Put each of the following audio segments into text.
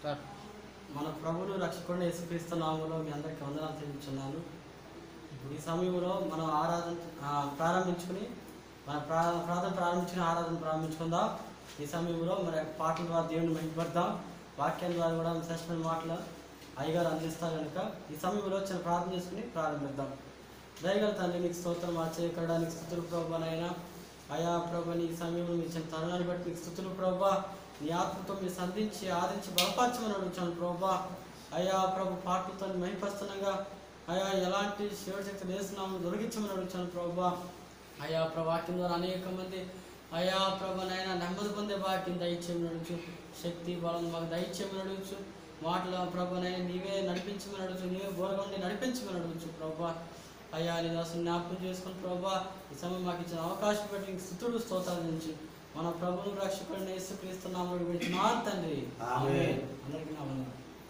Sir మన ప్రభులు రక్షకుడు యేసుక్రీస్తు నామంలో మీ అందరికీ వందనాలు తెలియచున్నాను ఇప్పుడు ఈ సమయంలో మనం ఆరాధన ఆ, ప్రారంభించుకుని మన ప్రా ప్రార్థన ప్రారంభించుకుని ఆరాధన ప్రారంభించుకుందాం ఈ సమయంలో మరి పాటల ద్వారా దేవుని మహిమపడదాం వాక్యం ద్వారా కూడా శ్రేష్టమైన మాటలు అయ్యగారు అందిస్తారు కనుక ఈ సమయంలో చిన్న ప్రార్థన చేసుకుని ప్రారంభిద్దాం దయగల తండ్రి నీకు స్తోత్రం ఆచరించడానికి స్థుతులు ప్రభానైనా అయా ప్రభా నీ సమయంలో మీ చిన్న తరుణాన్ని బట్టి నీకు స్థుతులు ప్రభా నీ ఆత్మతో మీరు సంధించి ఆదించి బలపరచమని అడుగుతాను ప్రభా అయా ప్రభు పాటలతో మహిపస్తున్నాగా అయా ఎలాంటి శివశక్తి వేస్తున్నాము దొరికించమని అడుగుతాను ప్రభా అయా ప్రభాక్యం ద్వారా అనేక మంది అయా ప్రభా నాయన నెమ్మది పొందే భాగ్యం దయచేయమని అడుగుచు శక్తి బలం మాకు దయచేయమని అడుగుచు మాటలు ప్రభా నాయన నీవే నడిపించమని అడుగుచు నీవే బోరగా ఉండి నడిపించమని అడుగుచు ప్రభా అయ్యా నీ దాసుని జ్ఞాపకం చేసుకుని ప్రభా ఈ సమయం మాకు ఇచ్చిన అవకాశం పెట్టి నీకు స్థుతుడు స్తోత్రాల నుంచి మన ప్రభువును రక్షకుడిని యేసుక్రీస్తున్నాము గురించి మా తండ్రి ఆమేన్. అందరికీ నా వందనాలు.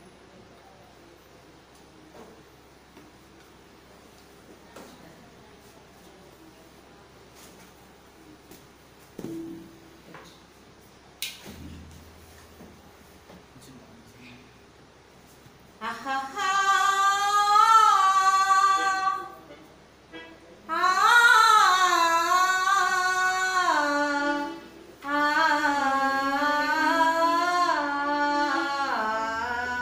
ఆహాహా. ఆ. ఆ.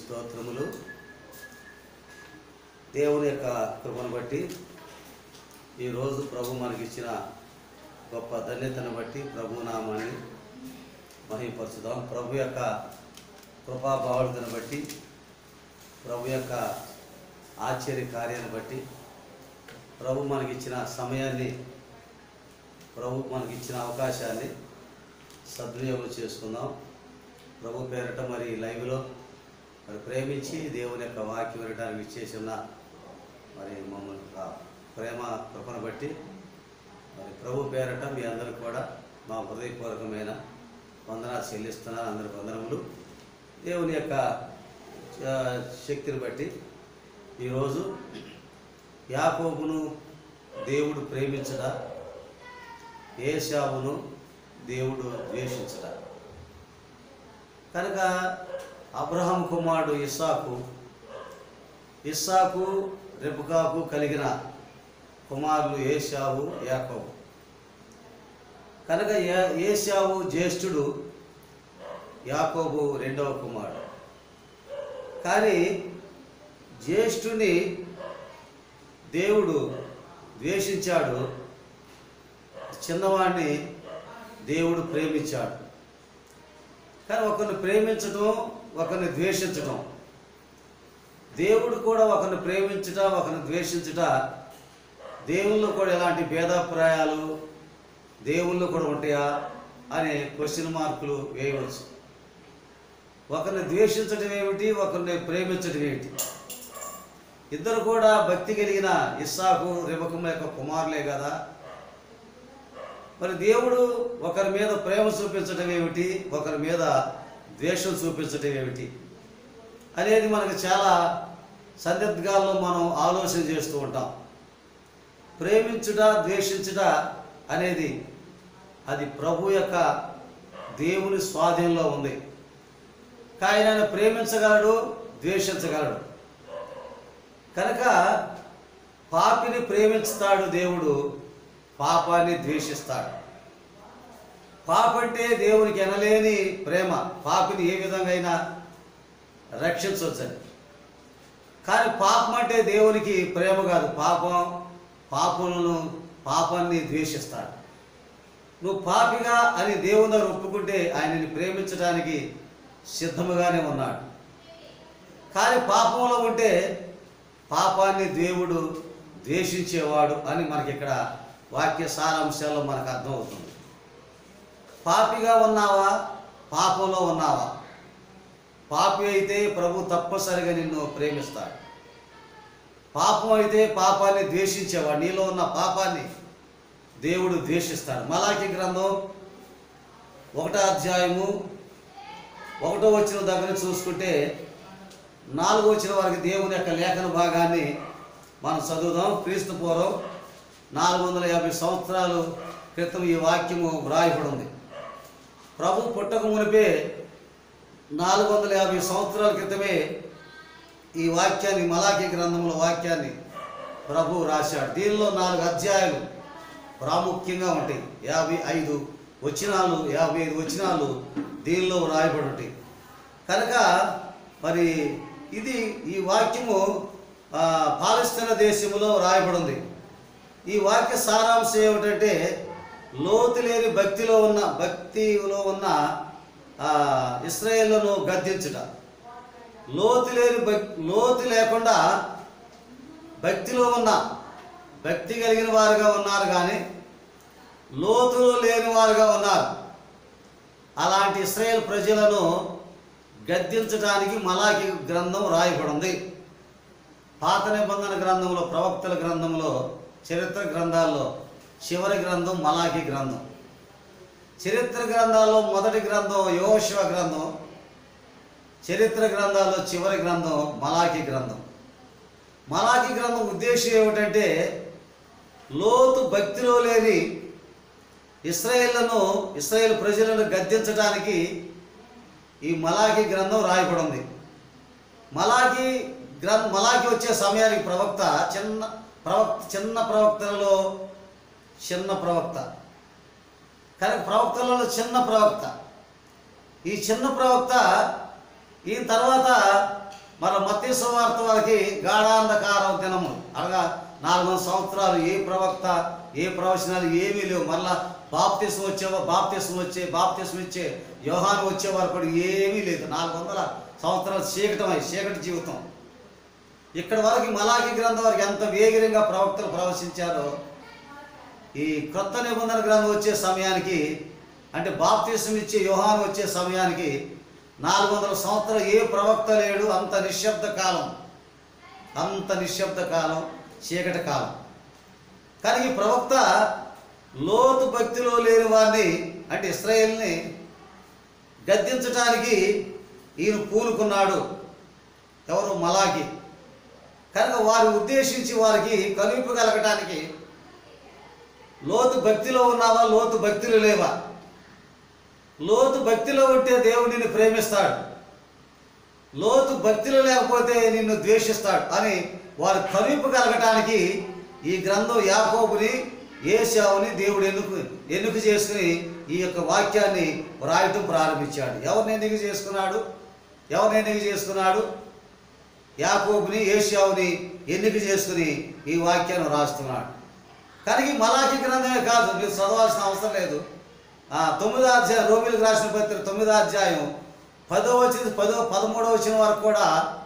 స్తోత్రములు దేవుని యొక్క కృపను బట్టి ఈరోజు ప్రభు మనకిచ్చిన గొప్ప ధన్యతను బట్టి ప్రభు నామాన్ని మహిపరచుదాం ప్రభు యొక్క కృపాభావతను బట్టి ప్రభు యొక్క ఆశ్చర్య కార్యాన్ని బట్టి ప్రభు మనకిచ్చిన సమయాన్ని ప్రభు మనకిచ్చిన అవకాశాన్ని సద్వినియోగం చేసుకుందాం ప్రభు పేరట మరి లైవ్లో మరి ప్రేమించి దేవుని యొక్క వాక్యం వినడానికి ఇచ్చేసిన మరి మమ్మల్ని యొక్క ప్రేమ కృపను బట్టి మరి ప్రభు పేరట మీ అందరికి కూడా మా హృదయపూర్వకమైన వందనాలు చెల్లిస్తున్నాను అందరికి వందనములు దేవుని యొక్క ఆ, శక్తిని బట్టి ఈరోజు యాకోబును దేవుడు ప్రేమించట ఏషావును దేవుడు ద్వేషించట కనుక అబ్రహం కుమారుడు ఇస్సాకు ఇస్సాకు రెబుకాకు కలిగిన కుమారులు ఏషావు యాకోబు కనుక ఏ- ఏషావు జ్యేష్ఠుడు యాకోబు రెండవ కుమారుడు కానీ జ్యేష్ఠుని దేవుడు ద్వేషించాడు చిన్నవాడిని దేవుడు ప్రేమించాడు కానీ ఒకరిని ప్రేమించడం ఒకరిని ద్వేషించడం దేవుడు కూడా ఒకరిని ప్రేమించుట ఒకరిని ద్వేషించుట దేవుళ్ళు కూడా ఎలాంటి భేదాభిప్రాయాలు దేవుళ్ళు కూడా ఉంటాయా అనే క్వశ్చన్ మార్కులు వేయవచ్చు ఒకరిని ద్వేషించడం ఏమిటి ఒకరిని ప్రేమించడం ఏమిటి ఇద్దరు కూడా భక్తి కలిగిన ఇస్సాకు రిబకం యొక్క కుమారులే కదా మరి దేవుడు ఒకరి మీద ప్రేమ చూపించడం ఏమిటి ఒకరి మీద ద్వేషం చూపించడం ఏమిటి అనేది మనకు చాలా సందిగ్ధాల్లో మనం ఆలోచన చేస్తూ ఉంటాం ప్రేమించుట ద్వేషించుట అనేది అది ప్రభు యొక్క దేవుని స్వాధీనంలో ఉంది కానీ ఆయన ప్రేమించగలడు ద్వేషించగలడు కనుక పాపిని ప్రేమించుతాడు దేవుడు పాపాన్ని ద్వేషిస్తాడు పాప అంటే దేవునికి ఎనలేని ప్రేమ పాపిని ఏ విధంగా అయినా రక్షించవచ్చని కానీ పాపం అంటే దేవునికి ప్రేమ కాదు పాపం పాపములను పాపాన్ని ద్వేషిస్తాడు నువ్వు పాపిగా అని దేవుని దగ్గర ఒప్పుకుంటే ఆయనని ప్రేమించడానికి సిద్ధముగానే ఉన్నాడు కానీ పాపంలో ఉంటే పాపాన్ని దేవుడు ద్వేషించేవాడు అని మనకి ఇక్కడ వాక్య సారాంశాల్లో మనకు అర్థమవుతుంది పాపిగా ఉన్నావా పాపంలో ఉన్నావా పాపి అయితే ప్రభు తప్పనిసరిగా నిన్ను ప్రేమిస్తాడు పాపం అయితే పాపాన్ని ద్వేషించేవాడు నీలో ఉన్న పాపాన్ని దేవుడు ద్వేషిస్తాడు మలాకి గ్రంథం ఒకటో అధ్యాయము ఒకటో వచ్చిన దగ్గర చూసుకుంటే నాలుగో వచ్చిన వారికి దేవుని యొక్క లేఖన భాగాన్ని మనం చదువుదాం క్రీస్తు పూర్వం నాలుగు వందల యాభై సంవత్సరాలు క్రితం ఈ వాక్యము వ్రాయబడి ఉంది ప్రభు పుట్టక మునిపే నాలుగు వందల యాభై సంవత్సరాల క్రితమే ఈ వాక్యాన్ని మలాఖీ గ్రంథంలో వాక్యాన్ని ప్రభు రాశాడు దీనిలో నాలుగు అధ్యాయాలు ప్రాముఖ్యంగా ఉంటాయి యాభై ఐదు వచనాలు యాభై ఐదు వచనాలు దీనిలో రాయబడి ఉంటాయి కనుక మరి ఇది ఈ వాక్యము ఆ, పాలస్తీనా దేశంలో రాయబడి ఉంది ఈ వాక్య సారాంశం ఏమిటంటే లోతు లేని భక్తిలో ఉన్న భక్తిలో ఉన్న ఆ, ఇస్రాయేళ్లను గద్దించుట లోతు లేని భక్ లోతు లేకుండా భక్తిలో ఉన్న భక్తి కలిగిన వారుగా ఉన్నారు కానీ లోతులు లేని వారుగా ఉన్నారు అలాంటి ఇస్రాయేల్ ప్రజలను గద్దించడానికి మలాకి గ్రంథం రాయబడి ఉంది పాత నిబంధన గ్రంథంలో ప్రవక్తల గ్రంథంలో చరిత్ర గ్రంథాల్లో చివరి గ్రంథం మలాకి గ్రంథం చరిత్ర గ్రంథాల్లో మొదటి గ్రంథం యోశివ గ్రంథం చరిత్ర గ్రంథాల్లో చివరి గ్రంథం మలాకి గ్రంథం మలాకి గ్రంథం ఉద్దేశం ఏమిటంటే లోతు భక్తిలో లేని ఇస్రాయేళ్లను ఇస్రాయేల్ ప్రజలను గద్దించడానికి ఈ మలాకి గ్రంథం రాయబడి ఉంది మలాకి గ్రంథ మలాకి వచ్చే సమయానికి ప్రవక్త చిన్న ప్రవక్త చిన్న ప్రవక్తలలో చిన్న ప్రవక్త కానీ ప్రవక్తలలో చిన్న ప్రవక్త ఈ చిన్న ప్రవక్త ఈ తర్వాత మన మత్తి సువార్త వారికి గాఢాంధకారం దినము అనగా నాలుగు వందల సంవత్సరాలు ఏ ప్రవక్త ఏ ప్రవచనాలు ఏమీ లేవు మళ్ళా బాప్తిసం వచ్చే బాప్తిసం వచ్చే బాప్తిసం ఇచ్చే యోహాను వచ్చే వారు కూడా ఏమీ లేదు నాలుగు వందల సంవత్సరాలు చీకటమై చీకటి జీవితం ఇక్కడ వరకు మలాకి గ్రంథం వారికి ఎంత వేగిరంగా ప్రవక్తలు ప్రవశించారో ఈ క్రొత్త నిబంధన గ్రంథం వచ్చే సమయానికి అంటే బాప్తీసం ఇచ్చే యోహాను వచ్చే సమయానికి నాలుగు వందల సంవత్సరాలు ఏ ప్రవక్త లేడు అంత నిశ్శబ్ద కాలం అంత నిశ్శబ్ద కాలం చీకటి కాలం కానీ ఈ ప్రవక్త లోతు భక్తిలో లేని వారిని అంటే ఇస్రాయేల్ని గద్దించడానికి ఈయన పూనుకున్నాడు ఎవరు మలాకి కనుక వారి ఉద్దేశించి వారికి కనువిప్పు కలగటానికి లోతు భక్తిలో ఉన్నావా లోతు భక్తిలో లేవా లోతు భక్తిలో ఉంటే దేవుడు నిన్ను ప్రేమిస్తాడు లోతు భక్తిలో లేకపోతే నిన్ను ద్వేషిస్తాడు అని వారు కనువిప్పు కలగటానికి ఈ గ్రంథం యాకోబుని ఏషావుని దేవుడు ఎన్నుకు ఎన్నుక చేసుకుని ఈ యొక్క వాక్యాన్ని వ్రాయటం ప్రారంభించాడు ఎవరిని ఎన్నిక చేసుకున్నాడు ఎవరిని ఎన్నిక చేసుకున్నాడు యాకోబుని ఏషావుని ఎన్నిక చేసుకుని ఈ వాక్యాన్ని రాస్తున్నాడు కానీ ఈ మలాకి గ్రంథమే కాదు మీరు చదవాల్సిన అవసరం లేదు ఆ, తొమ్మిదో అధ్యాయం రోమిలకు రాసిన పత్రిక తొమ్మిదో అధ్యాయం పదో వచ్చిన పదో పదమూడో వచ్చిన వరకు కూడా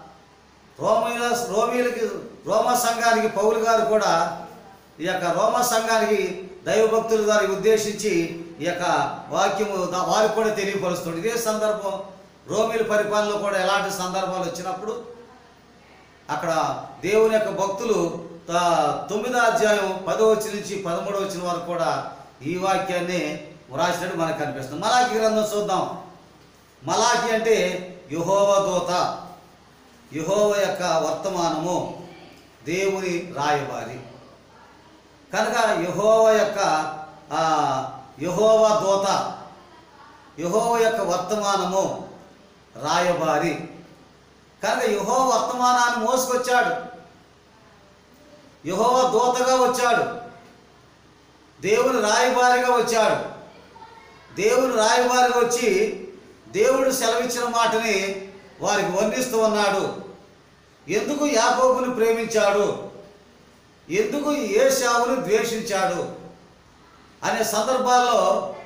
రోమిల రోమిలకి రోమా సంఘానికి పౌలు గారు కూడా ఈ యొక్క రోమా సంఘానికి దైవభక్తుల గారికి ఉద్దేశించి ఈ యొక్క వాక్యము దా- వారికి కూడా తెలియపరుస్తుంది ఇదే సందర్భం రోమిల పరిపాలనలో కూడా ఎలాంటి సందర్భాలు వచ్చినప్పుడు అక్కడ దేవుని యొక్క భక్తులు త- తొమ్మిదో అధ్యాయం పదో వచ్చిన నుంచి పదమూడో వచ్చిన వరకు కూడా ఈ వాక్యాన్ని వ్రాసినట్టు మనకు కనిపిస్తుంది మలాకి గ్రంథం చూద్దాం మలాకి అంటే యుహోవ దూత యుహోవ యొక్క వర్తమానము దేవుని రాయబారి కనుక యహోవ యొక్క ఆ, యహోవ దూత యహోవ యొక్క వర్తమానము రాయబారి కనుక యహో వర్తమానాన్ని మోసుకొచ్చాడు యహోవ దూతగా వచ్చాడు దేవుని రాయబారిగా వచ్చాడు దేవుని రాయబారిగా వచ్చి దేవుడు సెలవిచ్చిన మాటని వారికి వర్ణిస్తూ ఉన్నాడు ఎందుకు యాకోబుని ప్రేమించాడు ఎందుకు ఏషావును ద్వేషించాడు అనే సందర్భాల్లో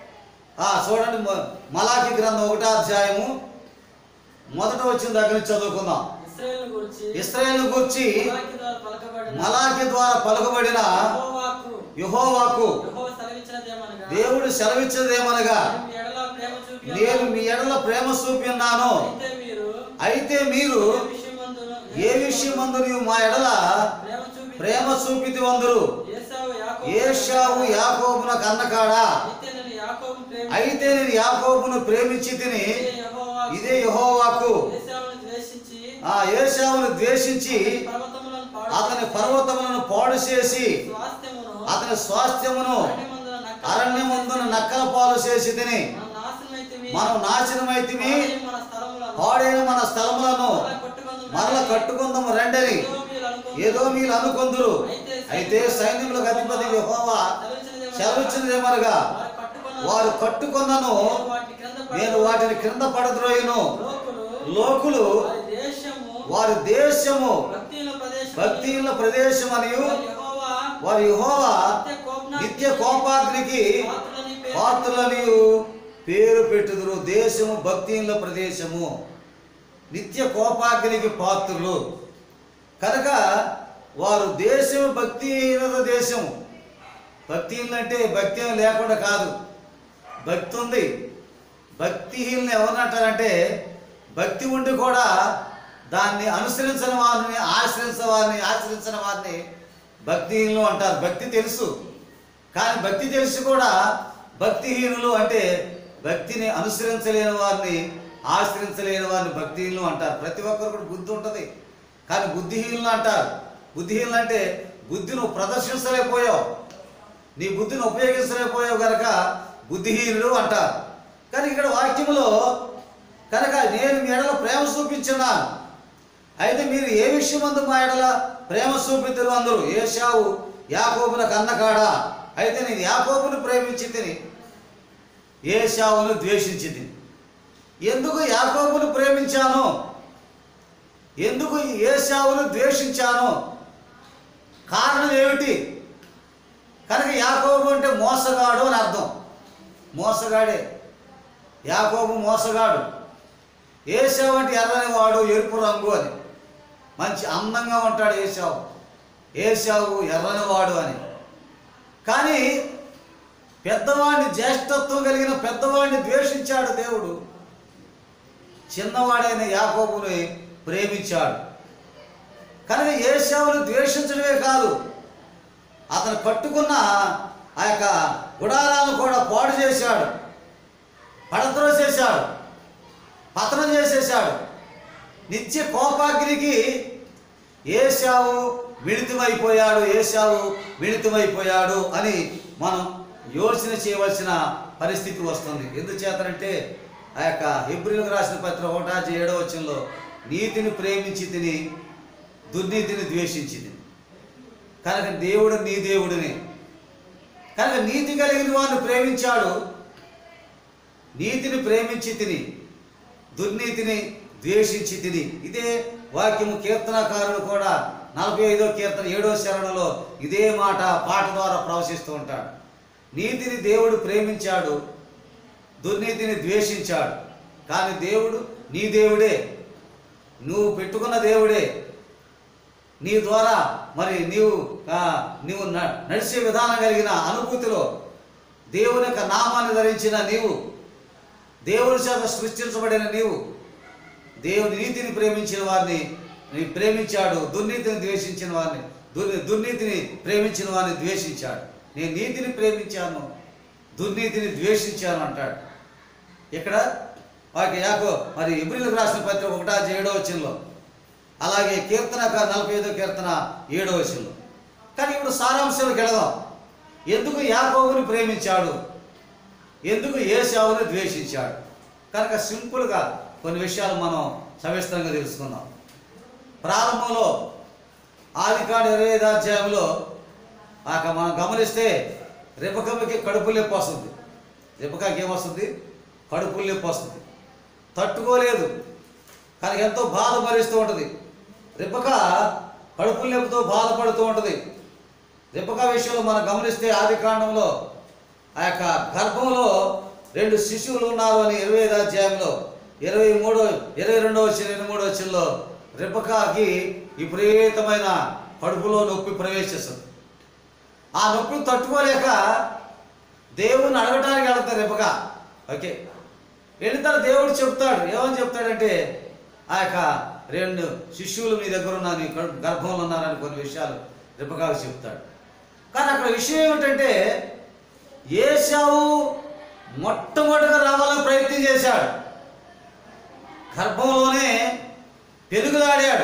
ఆ, చూడండి మ- మలాకి గ్రంథం ఒకటో అధ్యాయము మొదట వచ్చిన దగ్గర నుంచి చదువుకుందాం ఇశ్రాయేలు గురించి ఇస్రాయేల్ గురించి మలాకి ద్వారా పలకబడిన మలాకి ద్వారా పలుకబడిన యెహోవాకు యహోవాకు యెహోవా సెలవిచ్చినదేమనగా దేవుడు సెలవిచ్చదేమనగా నేను మీ ఎడల ప్రేమ నేను మీ ఎడల ప్రేమ చూపి చూపిన్నాను అయితే మీరు అయితే మీరు ఏ విషయమందును ఏ విషయమందు నీవు మా ఎడల ప్రేమ చూపి ప్రేమ చూపితి వందరు ఏసావు యాకోబు ఏషావు యాకోబున కన్నకాడా అయితే నేను యాకోబు ప్రేమ అయితే నేను యాకోబును ప్రేమించి తిని ఇదే యెహోవాకు ఇదే యహోవాకు ఏసావును ద్వేషించి ఆ ఏషావును ద్వేషించి పర్వతములను పాడు అతని పర్వతములను పాడు చేసి స్వాస్థ్యమును అతని స్వాస్థ్యమును అరణ్యమందున నక్కల అరణ్యమందున నక్కల పాలు చేసి తిని మనం నాశనమైతిమి. మనం నాశనమైతిమి పాడైన మన స్థలములను పాడైన మన స్థలములను మరల కొట్టుకొందుము. మరల కట్టుకుందాము రండని ఏదో మీరు అనుకొందురు. ఏదో మీరు అనుకొందురు అయితే సైన్యములకు అధిపతి యెహోవా సెలవిచ్చినదేమనగా, సెలవిచ్చినదేమనగా వారు కట్టుకొన్న వారు కట్టుకున్నను నేను వాటి క్రింద పడి- నేను వాటిని క్రింద పడద్రోయును లోకులు లోకులు వారి దేశము వారి దేశము భక్తిహీన ప్రదేశము భక్తిహీన ప్రదేశం అనియు వారి యెహోవా వారి యెహోవా నిత్య కోపనాగ్నికి నిత్య కోపాగ్నికి పాత్రులని పేరు పాత్రులనియు పేరు పెట్టుదురు దేశము భక్తిహీనుల ప్రదేశము నిత్య కోపాగ్నికి పాత్రులు కనుక వారు దేశము భక్తిహీనత దేశము భక్తిహీనులు అంటే భక్తి ఏం లేకుండా కాదు భక్తి ఉంది భక్తిహీనులు ఎవరిని అంటారంటే భక్తి ఉండి కూడా దాన్ని అనుసరించిన వారిని ఆశ్రయించిన వారిని ఆశ్రయించిన వారిని భక్తిహీనులు అంటారు భక్తి తెలుసు కానీ భక్తి తెలిసి కూడా భక్తిహీనులు అంటే భక్తిని అనుసరించలేని వారిని ఆశ్రయించలేని వారిని భక్తిహీనులు అంటారు ప్రతి ఒక్కరు కూడా బుద్ధి ఉంటుంది కానీ బుద్ధిహీనులు అంటారు బుద్ధిహీనులు అంటే బుద్ధి నువ్వు ప్రదర్శించలేకపోయావు నీ బుద్ధిని ఉపయోగించలేకపోయావు కనుక బుద్ధిహీనుడు అంటారు కానీ ఇక్కడ వాక్యములో కనుక నేను మీ ఎడల ప్రేమ చూపించున్నాను అయితే మీరు ఏ విషయమందు మా ఎడల ప్రేమ చూపిద్దరు అందరూ ఏషావు యాకోబున కన్నకాడా అయితే నేను యాకోబును ప్రేమించి తిని ఏషావును ద్వేషించి తిని ఎందుకు యాకోబును ప్రేమించాను ఎందుకు ఈ ఏసావును ద్వేషించాను కారణం ఏమిటి కనుక యాకోబు అంటే మోసగాడు అని అర్థం మోసగాడే యాకోబు మోసగాడు ఏసావు అంటే ఎర్రని వాడు ఎరుపు రంగు అని మంచి అందంగా ఉంటాడు ఏసావు ఏసావు ఎర్రని వాడు అని కానీ పెద్దవాడిని జ్యేష్ఠత్వం కలిగిన పెద్దవాడిని ద్వేషించాడు దేవుడు చిన్నవాడైన యాకోబుని ప్రేమించాడు కనుక ఏసావును ద్వేషించడమే కాదు అతను కట్టుకున్న ఆ యొక్క గుడారాలను కూడా పాడు చేశాడు పడద్రోసేశాడు పతనం చేసేశాడు నిత్య కోపాగ్నికి ఏసావు మిళితమైపోయాడు ఏసావు మిళితమైపోయాడు అని మనం యోచన చేయవలసిన పరిస్థితి వస్తుంది ఎందుచేతనంటే ఆ యొక్క హిబ్రిలకు రాసిన పత్ర ఒకటాచి ఏడో వచనంలో నీతిని ప్రేమించి తిని దుర్నీతిని ద్వేషించి తిని కనుక దేవుడు నీ దేవుడిని కనుక నీతి కలిగిన వాడిని ప్రేమించాడు నీతిని ప్రేమించి తిని దుర్నీతిని ద్వేషించి తిని ఇదే వాక్యము కీర్తనకారుడు కూడా నలభై ఐదో కీర్తన ఏడో శరణలో ఇదే మాట పాట ద్వారా ప్రవశిస్తూ ఉంటాడు నీతిని దేవుడు ప్రేమించాడు దుర్నీతిని ద్వేషించాడు కానీ దేవుడు నీ దేవుడే నువ్వు పెట్టుకున్న దేవుడే నీ ద్వారా మరి నీవు ఆ, నీవు న- నడిచే విధానం కలిగిన అనుభూతిలో దేవుని యొక్క నామాన్ని ధరించిన నీవు దేవుని చేత సృష్టించబడిన నీవు దేవుని నీతిని ప్రేమించిన వారిని నీ ప్రేమించాడు దుర్నీతిని ద్వేషించిన వారిని దుర్ దుర్నీతిని ప్రేమించిన వారిని ద్వేషించాడు నేను నీతిని ప్రేమించాను దుర్నీతిని ద్వేషించాను అంటాడు ఇక్కడ వాకి యాకో మరి ఇబ్రిలకు రాసిన పత్రిక ఒకటా ఏడో వచనంలో అలాగే కీర్తన నలభై ఐదో కీర్తన ఏడో వచనంలో కానీ ఇప్పుడు సారాంశాలకు వెళదాం ఎందుకు యాకోబుని ప్రేమించాడు ఎందుకు ఏసావుని ద్వేషించాడు కనుక సింపుల్గా కొన్ని విషయాలు మనం సవిస్తరంగా తెలుసుకుందాం ప్రారంభంలో ఆదికాండ ఇరవై ఐదు అధ్యాయంలో ఆక మనం గమనిస్తే రిపకమ్మకి కడుపు నొప్పి వస్తుంది రిపకాకి ఏమొస్తుంది కడుపు నొప్పి వస్తుంది తట్టుకోలేదు కానీ ఎంతో బాధ భరిస్తూ ఉంటుంది రిపక కడుపు నొప్పితో బాధపడుతూ ఉంటుంది రిపక విషయంలో మనం గమనిస్తే ఆది కాండంలో ఆ యొక్క గర్భంలో రెండు శిశువులు ఉన్నారు అని ఇరవై ఐదు అధ్యాయంలో ఇరవై మూడో ఇరవై రెండో వచ్చిన ఇరవై మూడో వచ్చినలో రిపకాకి విపరీతమైన కడుపులో నొప్పి ప్రవేశిస్తుంది ఆ నొప్పిని తట్టుకోలేక దేవుని అడగటానికి వెళ్తారు రిపక ఓకే వెళితాడు దేవుడు చెప్తాడు ఏమని చెప్తాడంటే ఆ యొక్క రెండు శిష్యులు మీ దగ్గర ఉన్నా నీ కడుపు- గర్భంలో ఉన్నారని కొన్ని విషయాలు రిపకాకు చెప్తాడు కానీ అక్కడ విషయం ఏమిటంటే ఏసావు మొట్టమొదటిగా రావాలని ప్రయత్నం చేశాడు గర్భంలోనే పెరుగులాడాడు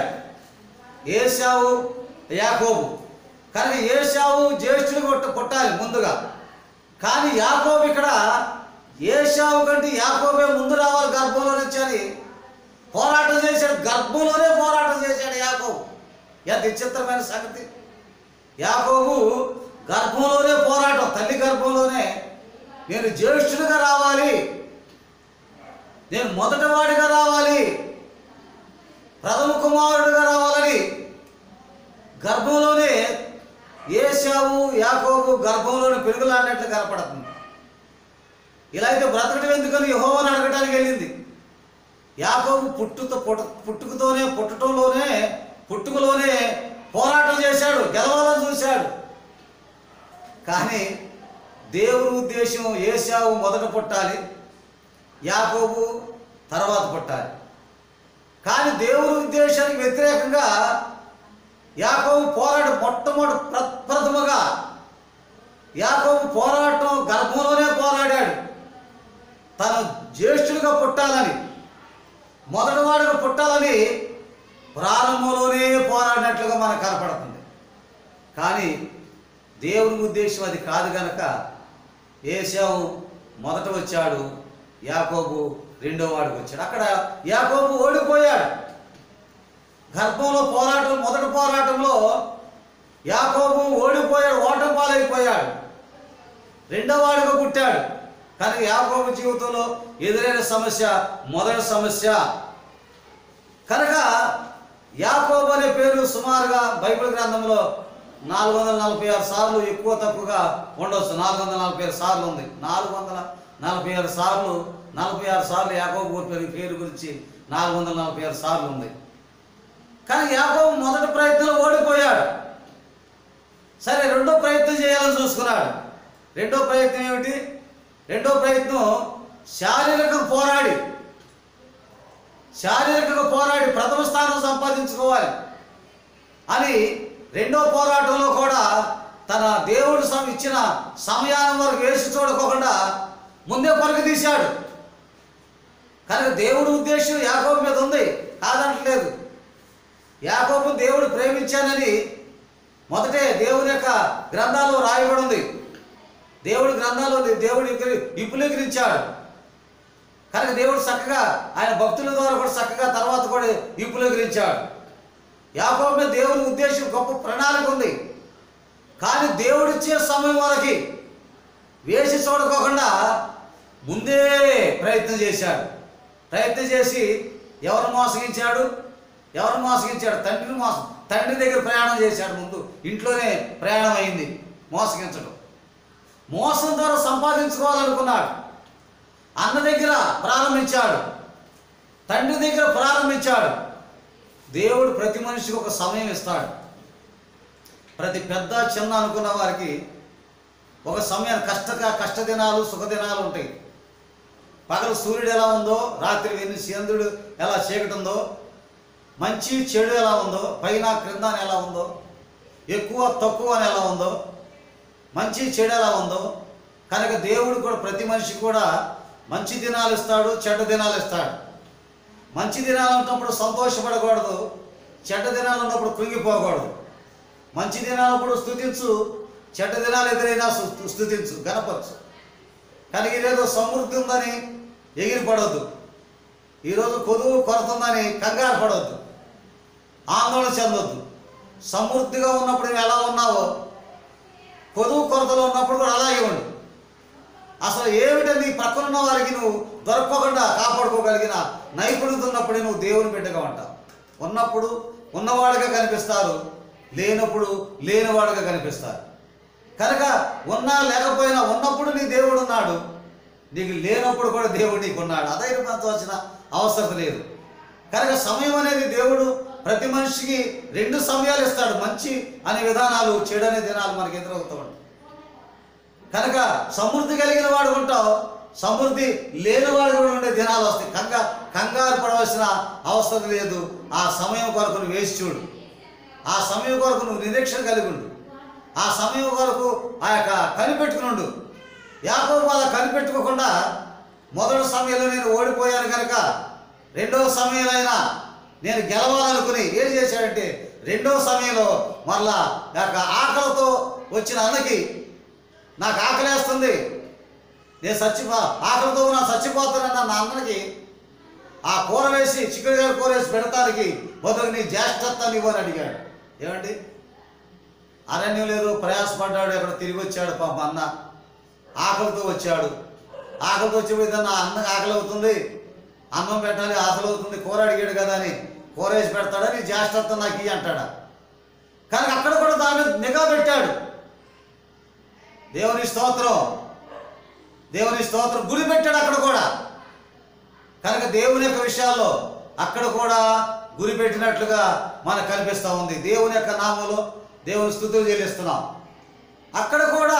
ఏసావు యాకోబు కనుక ఏసావు జ్యేష్ఠుడు కొట్ట కొట్టాలి ముందుగా కానీ యాకోబు ఇక్కడ ఏసావు కంటే యాకోబే ముందు రావాలి గర్భంలో నుంచి అని పోరాటం చేశాడు గర్భంలోనే పోరాటం చేశాడు యాకోబు ఎంత విచిత్రమైన సంగతి యాకోబు గర్భంలోనే పోరాటం తల్లి గర్భంలోనే నేను జ్యేష్ఠుడిగా రావాలి నేను మొదటివాడిగా రావాలి ప్రథమ కుమారుడిగా రావాలని గర్భంలోనే ఏసావు యాకోబు గర్భంలోని పెరుగులాడినట్లు కనపడుతుంది ఇలా అయితే బ్రతకడం ఎందుకని యహోవని అడగడానికి వెళ్ళింది యాకోబు పుట్టుతో పుట్ట పుట్టుకతోనే పుట్టడంలోనే పుట్టుకలోనే పోరాటం చేశాడు గెలవాలని చూశాడు కానీ దేవుని ఉద్దేశం ఏసావు మొదట పుట్టాలి యాకోబు తర్వాత పుట్టాలి కానీ దేవుని ఉద్దేశానికి వ్యతిరేకంగా యాకోబు పోరాడు మొట్టమొదటి ప్ర- ప్రథమగా యాకోబు పోరాటం గర్భంలోనే పోరాడాడు తను జ్యేష్ఠుడిగా పుట్టాలని మొదటివాడిగా పుట్టాలని ప్రారంభంలోనే పోరాడినట్లుగా మనకు కనపడుతుంది కానీ దేవుని ఉద్దేశం అది కాదు గనక ఏసావు మొదట వచ్చాడు యాకోబు రెండో వాడికి వచ్చాడు అక్కడ యాకోబు ఓడిపోయాడు గర్భంలో పోరాటం మొదటి పోరాటంలో యాకోబు ఓడిపోయాడు ఓటం పాలైపోయాడు రెండో వాడిగా పుట్టాడు కనుక యాకోబు జీవితంలో ఎదురైన సమస్య మొదటి సమస్య కనుక యాకోబు అనే పేరు సుమారుగా బైబిల్ గ్రంథంలో నాలుగు వందల నలభై ఆరు సార్లు ఎక్కువ తక్కువగా ఉండొచ్చు నాలుగు వందల నలభై ఆరు సార్లు ఉంది నాలుగు వందల నలభై ఆరు సార్లు నలభై ఆరు సార్లు యాకోబు పేరు పేరు గురించి నాలుగు వందల నలభై ఆరు సార్లు ఉంది కానీ యాకోబు మొదటి ప్రయత్నంలో ఓడిపోయాడు సరే రెండో ప్రయత్నం చేయాలని చూసుకున్నాడు రెండో ప్రయత్నం ఏమిటి రెండో ప్రయత్నం శారీరక పోరాడి శారీరకంగా పోరాడి ప్రథమ స్థానం సంపాదించుకోవాలి అని రెండో పోరాటంలో కూడా తన దేవుడు సమ ఇచ్చిన సమయానం వరకు వేసి చూడకోకుండా ముందే పరుగు తీశాడు కనుక దేవుడి ఉద్దేశం యాకోబు మీద ఉంది కాదంటలేదు యాకోబు దేవుడు ప్రేమించానని మొదటే దేవుని యొక్క గ్రంథాల్లో రాయబడి ఉంది దేవుడి గ్రంథాల్లో దేవుడు విపులీకరించాడు కనుక దేవుడు చక్కగా ఆయన భక్తుల ద్వారా కూడా చక్కగా తర్వాత కూడా విపులీకరించాడు యాకోబు మీద దేవుని ఉద్దేశం గొప్ప ప్రణాళిక ఉంది కానీ దేవుడు ఇచ్చే సమయం వరకు వేసి చూడకోకుండా ముందే ప్రయత్నం చేశాడు ప్రయత్నం చేసి ఎవరు మోసగించాడు ఎవరు మోసగించాడు తండ్రిని మోసం తండ్రి దగ్గర ప్రయాణం చేశాడు ముందు ఇంట్లోనే ప్రయాణం అయింది మోసగించడం మోసం ద్వారా సంపాదించుకోవాలనుకున్నాడు అన్న దగ్గర ప్రారంభించాడు తండ్రి దగ్గర ప్రారంభించాడు దేవుడు ప్రతి మనిషికి ఒక సమయం ఇస్తాడు ప్రతి పెద్ద చిన్న అనుకున్న వారికి ఒక సమయం కష్ట కష్ట దినాలు సుఖదినాలు ఉంటాయి పగలు సూర్యుడు ఎలా ఉందో రాత్రి వెన్ను చంద్రుడు ఎలా చీకటి ఉందో మంచి చెడు ఎలా ఉందో పైన క్రింద అని ఎలా ఉందో ఎక్కువ తక్కువ అని ఎలా ఉందో మంచి చెడు ఎలా ఉందో కనుక దేవుడు కూడా ప్రతి మనిషికి కూడా మంచి దినాలు ఇస్తాడు చెడ్డ దినాలు ఇస్తాడు మంచి దినాలు ఉన్నప్పుడు సంతోషపడకూడదు చెడ్డ దినాలు ఉన్నప్పుడు కృంగిపోకూడదు మంచి దినాలప్పుడు స్థుతించు చెడ్డ దినాలు ఎదురైనా స్తు- స్థుతించు గణపరచు కనుక ఇదేదో సమృద్ధి ఉందని ఎగిరిపడవద్దు ఈరోజు కొదువు కొరత ఉందని కంగారు పడవద్దు ఆందోళన చెందొద్దు సమృద్ధిగా ఉన్నప్పుడు నువ్వు ఎలా ఉన్నావో కొదువు కొరతలో ఉన్నప్పుడు కూడా అలాగే ఉండు అసలు ఏమిటో నీ పక్కన ఉన్న వారికి నువ్వు దొరకకుండా కాపాడుకోగలిగిన నైపుణ్యత ఉన్నప్పుడే నువ్వు దేవుని బిడ్డగా ఉంటావు ఉన్నప్పుడు ఉన్నవాడుగా కనిపిస్తారు లేనప్పుడు లేనివాడుగా కనిపిస్తారు కనుక ఉన్నా లేకపోయినా ఉన్నప్పుడు నీ దేవుడు ఉన్నాడు నీకు లేనప్పుడు కూడా దేవుడు నీకు ఉన్నాడు అధైర్యపరచవలసిన అవసరం లేదు కనుక సమయం అనేది దేవుడు ప్రతి మనిషికి రెండు సమయాలు ఇస్తాడు మంచి అనే విధానాలు చెడు అనే దినాలు మనకి ఎదురవుతూ ఉంటాయి కనుక సమృద్ధి కలిగిన వాడు ఉంటావు సమృద్ధి లేనివాడు కూడా ఉండే దినాలు వస్తాయి కంగా కంగారు పడవలసిన అవసరం లేదు ఆ సమయం కొరకు నువ్వు వేసి చూడు ఆ సమయం కొరకు నువ్వు నిరీక్షణ కలిగి ఉండు ఆ సమయం కొరకు ఆ యొక్క కనిపెట్టుకుని ఉండు యాకోబు అలా కనిపెట్టుకోకుండా మొదటి సమయంలో నేను ఓడిపోయాను కనుక రెండవ సమయంలో నేను గెలవాలనుకుని ఏం చేశాడంటే రెండవ సమయంలో మరలా ఆ యొక్క ఆకలితో వచ్చిన అన్నకి నాకు ఆకలేస్తుంది నేను చచ్చిపో ఆకలితో నా చచ్చిపోతానన్న నా అన్నకి ఆ కూర వేసి చిక్కుడుగాయ కూర వేసి పెడతానికి బదులు నీ జ్యేష్ఠత్వాన్ని ఇవ్వని అడిగాడు ఏమండి అరణ్యం లేదు ప్రయాసపడ్డాడు ఎక్కడ తిరిగి వచ్చాడు పాప అన్న ఆకలితో వచ్చాడు ఆకలితో వచ్చి నా అన్నకు ఆకలి అవుతుంది అన్నం పెట్టాలి ఆకలి అవుతుంది కూర అడిగాడు కదా అని కూర వేసి పెడతాడని జ్యేష్ఠత్వం నాకు ఇయ్యి అంటాడా కానీ అక్కడ కూడా దాని మీద నిఘా పెట్టాడు దేవుని స్తోత్రం దేవుని స్తోత్రం గురి పెట్టాడు అక్కడ కూడా కనుక దేవుని యొక్క విషయాల్లో అక్కడ కూడా గురి పెట్టినట్లుగా మనకు కనిపిస్తూ ఉంది దేవుని యొక్క నామంలో దేవుని స్థుతులు చెల్లిస్తున్నాం అక్కడ కూడా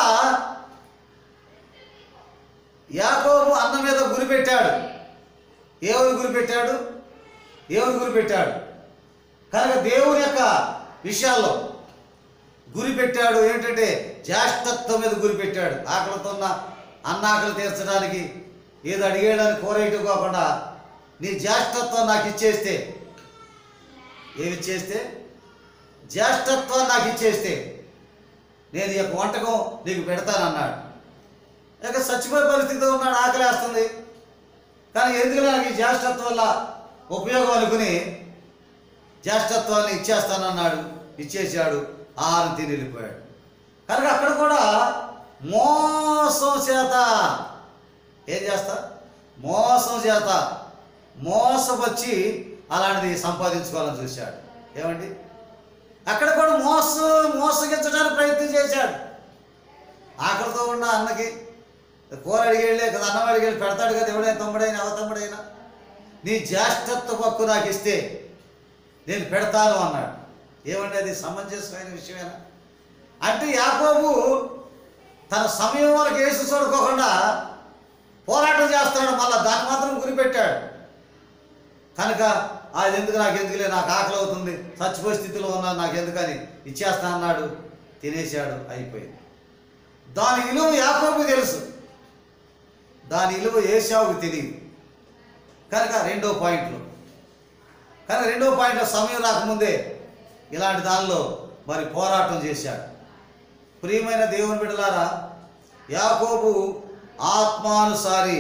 యాకోబు అన్న మీద గురి పెట్టాడు ఏమని గురి పెట్టాడు ఏమని గురి పెట్టాడు కనుక దేవుని యొక్క విషయాల్లో గురి పెట్టాడు ఏంటంటే జ్యేష్ఠత్వం మీద గురి పెట్టాడు ఆకలితో ఉన్న అన్న ఆకలి తీర్చడానికి ఏదో అడిగేయడానికి కోరేయటం కాకుండా నీ జ్యేష్ఠత్వం నాకు ఇచ్చేస్తే ఏమి ఇచ్చేస్తే జ్యేష్ఠత్వం నాకు ఇచ్చేస్తే నేను ఈ యొక్క వంటకం నీకు పెడతానన్నాడు ఇక చచ్చిపోయే పరిస్థితిలో ఉన్నాడు ఆకలేస్తుంది కానీ ఎందుకు నాకు ఈ జ్యేష్ఠత్వం వల్ల ఉపయోగం అనుకుని జ్యేష్ఠత్వాన్ని ఇచ్చేస్తానన్నాడు ఇచ్చేసాడు ఆహారం తిని వెళ్ళిపోయాడు కనుక అక్కడ కూడా మోసం చేత ఏం చేస్తా మోసం చేత మోసపచ్చి అలాంటిది సంపాదించుకోవాలని చూశాడు ఏమండి అక్కడ కూడా మోస మోసగించడానికి ప్రయత్నం చేశాడు ఆకలితో ఉన్న అన్నకి కూర అడిగేళ్ళే కదా అన్నం అడిగేళ్ళు పెడతాడు కదా ఎవడైనా తమ్ముడైనా ఎవ తమ్ముడైనా నీ జ్యేష్ఠత్వ హక్కు నాకు ఇస్తే నేను పెడతాను అన్నాడు ఏమండి అది సమంజసమైన విషయమేనా అంటే యాకోబు తన సమయం వరకు వేసి చూడుకోకుండా పోరాటం చేస్తున్నాడు మళ్ళా దాన్ని మాత్రం గురిపెట్టాడు కనుక అది ఎందుకు నాకు ఎందుకులే నాకు ఆకలి అవుతుంది చచ్చిపోయే స్థితిలో ఉన్నాను నాకు ఎందుకని ఇచ్చేస్తా అన్నాడు తినేశాడు అయిపోయింది దాని విలువ యాకోబు తెలుసు దాని విలువ ఏషావుకు తెలియదు కనుక రెండో పాయింట్లో కానీ రెండో పాయింట్లో సమయం రాకముందే ఇలాంటి దానిలో మరి పోరాటం చేశాడు ప్రియమైన దేవుని బిడ్డలారా యాకోబు ఆత్మానుసారి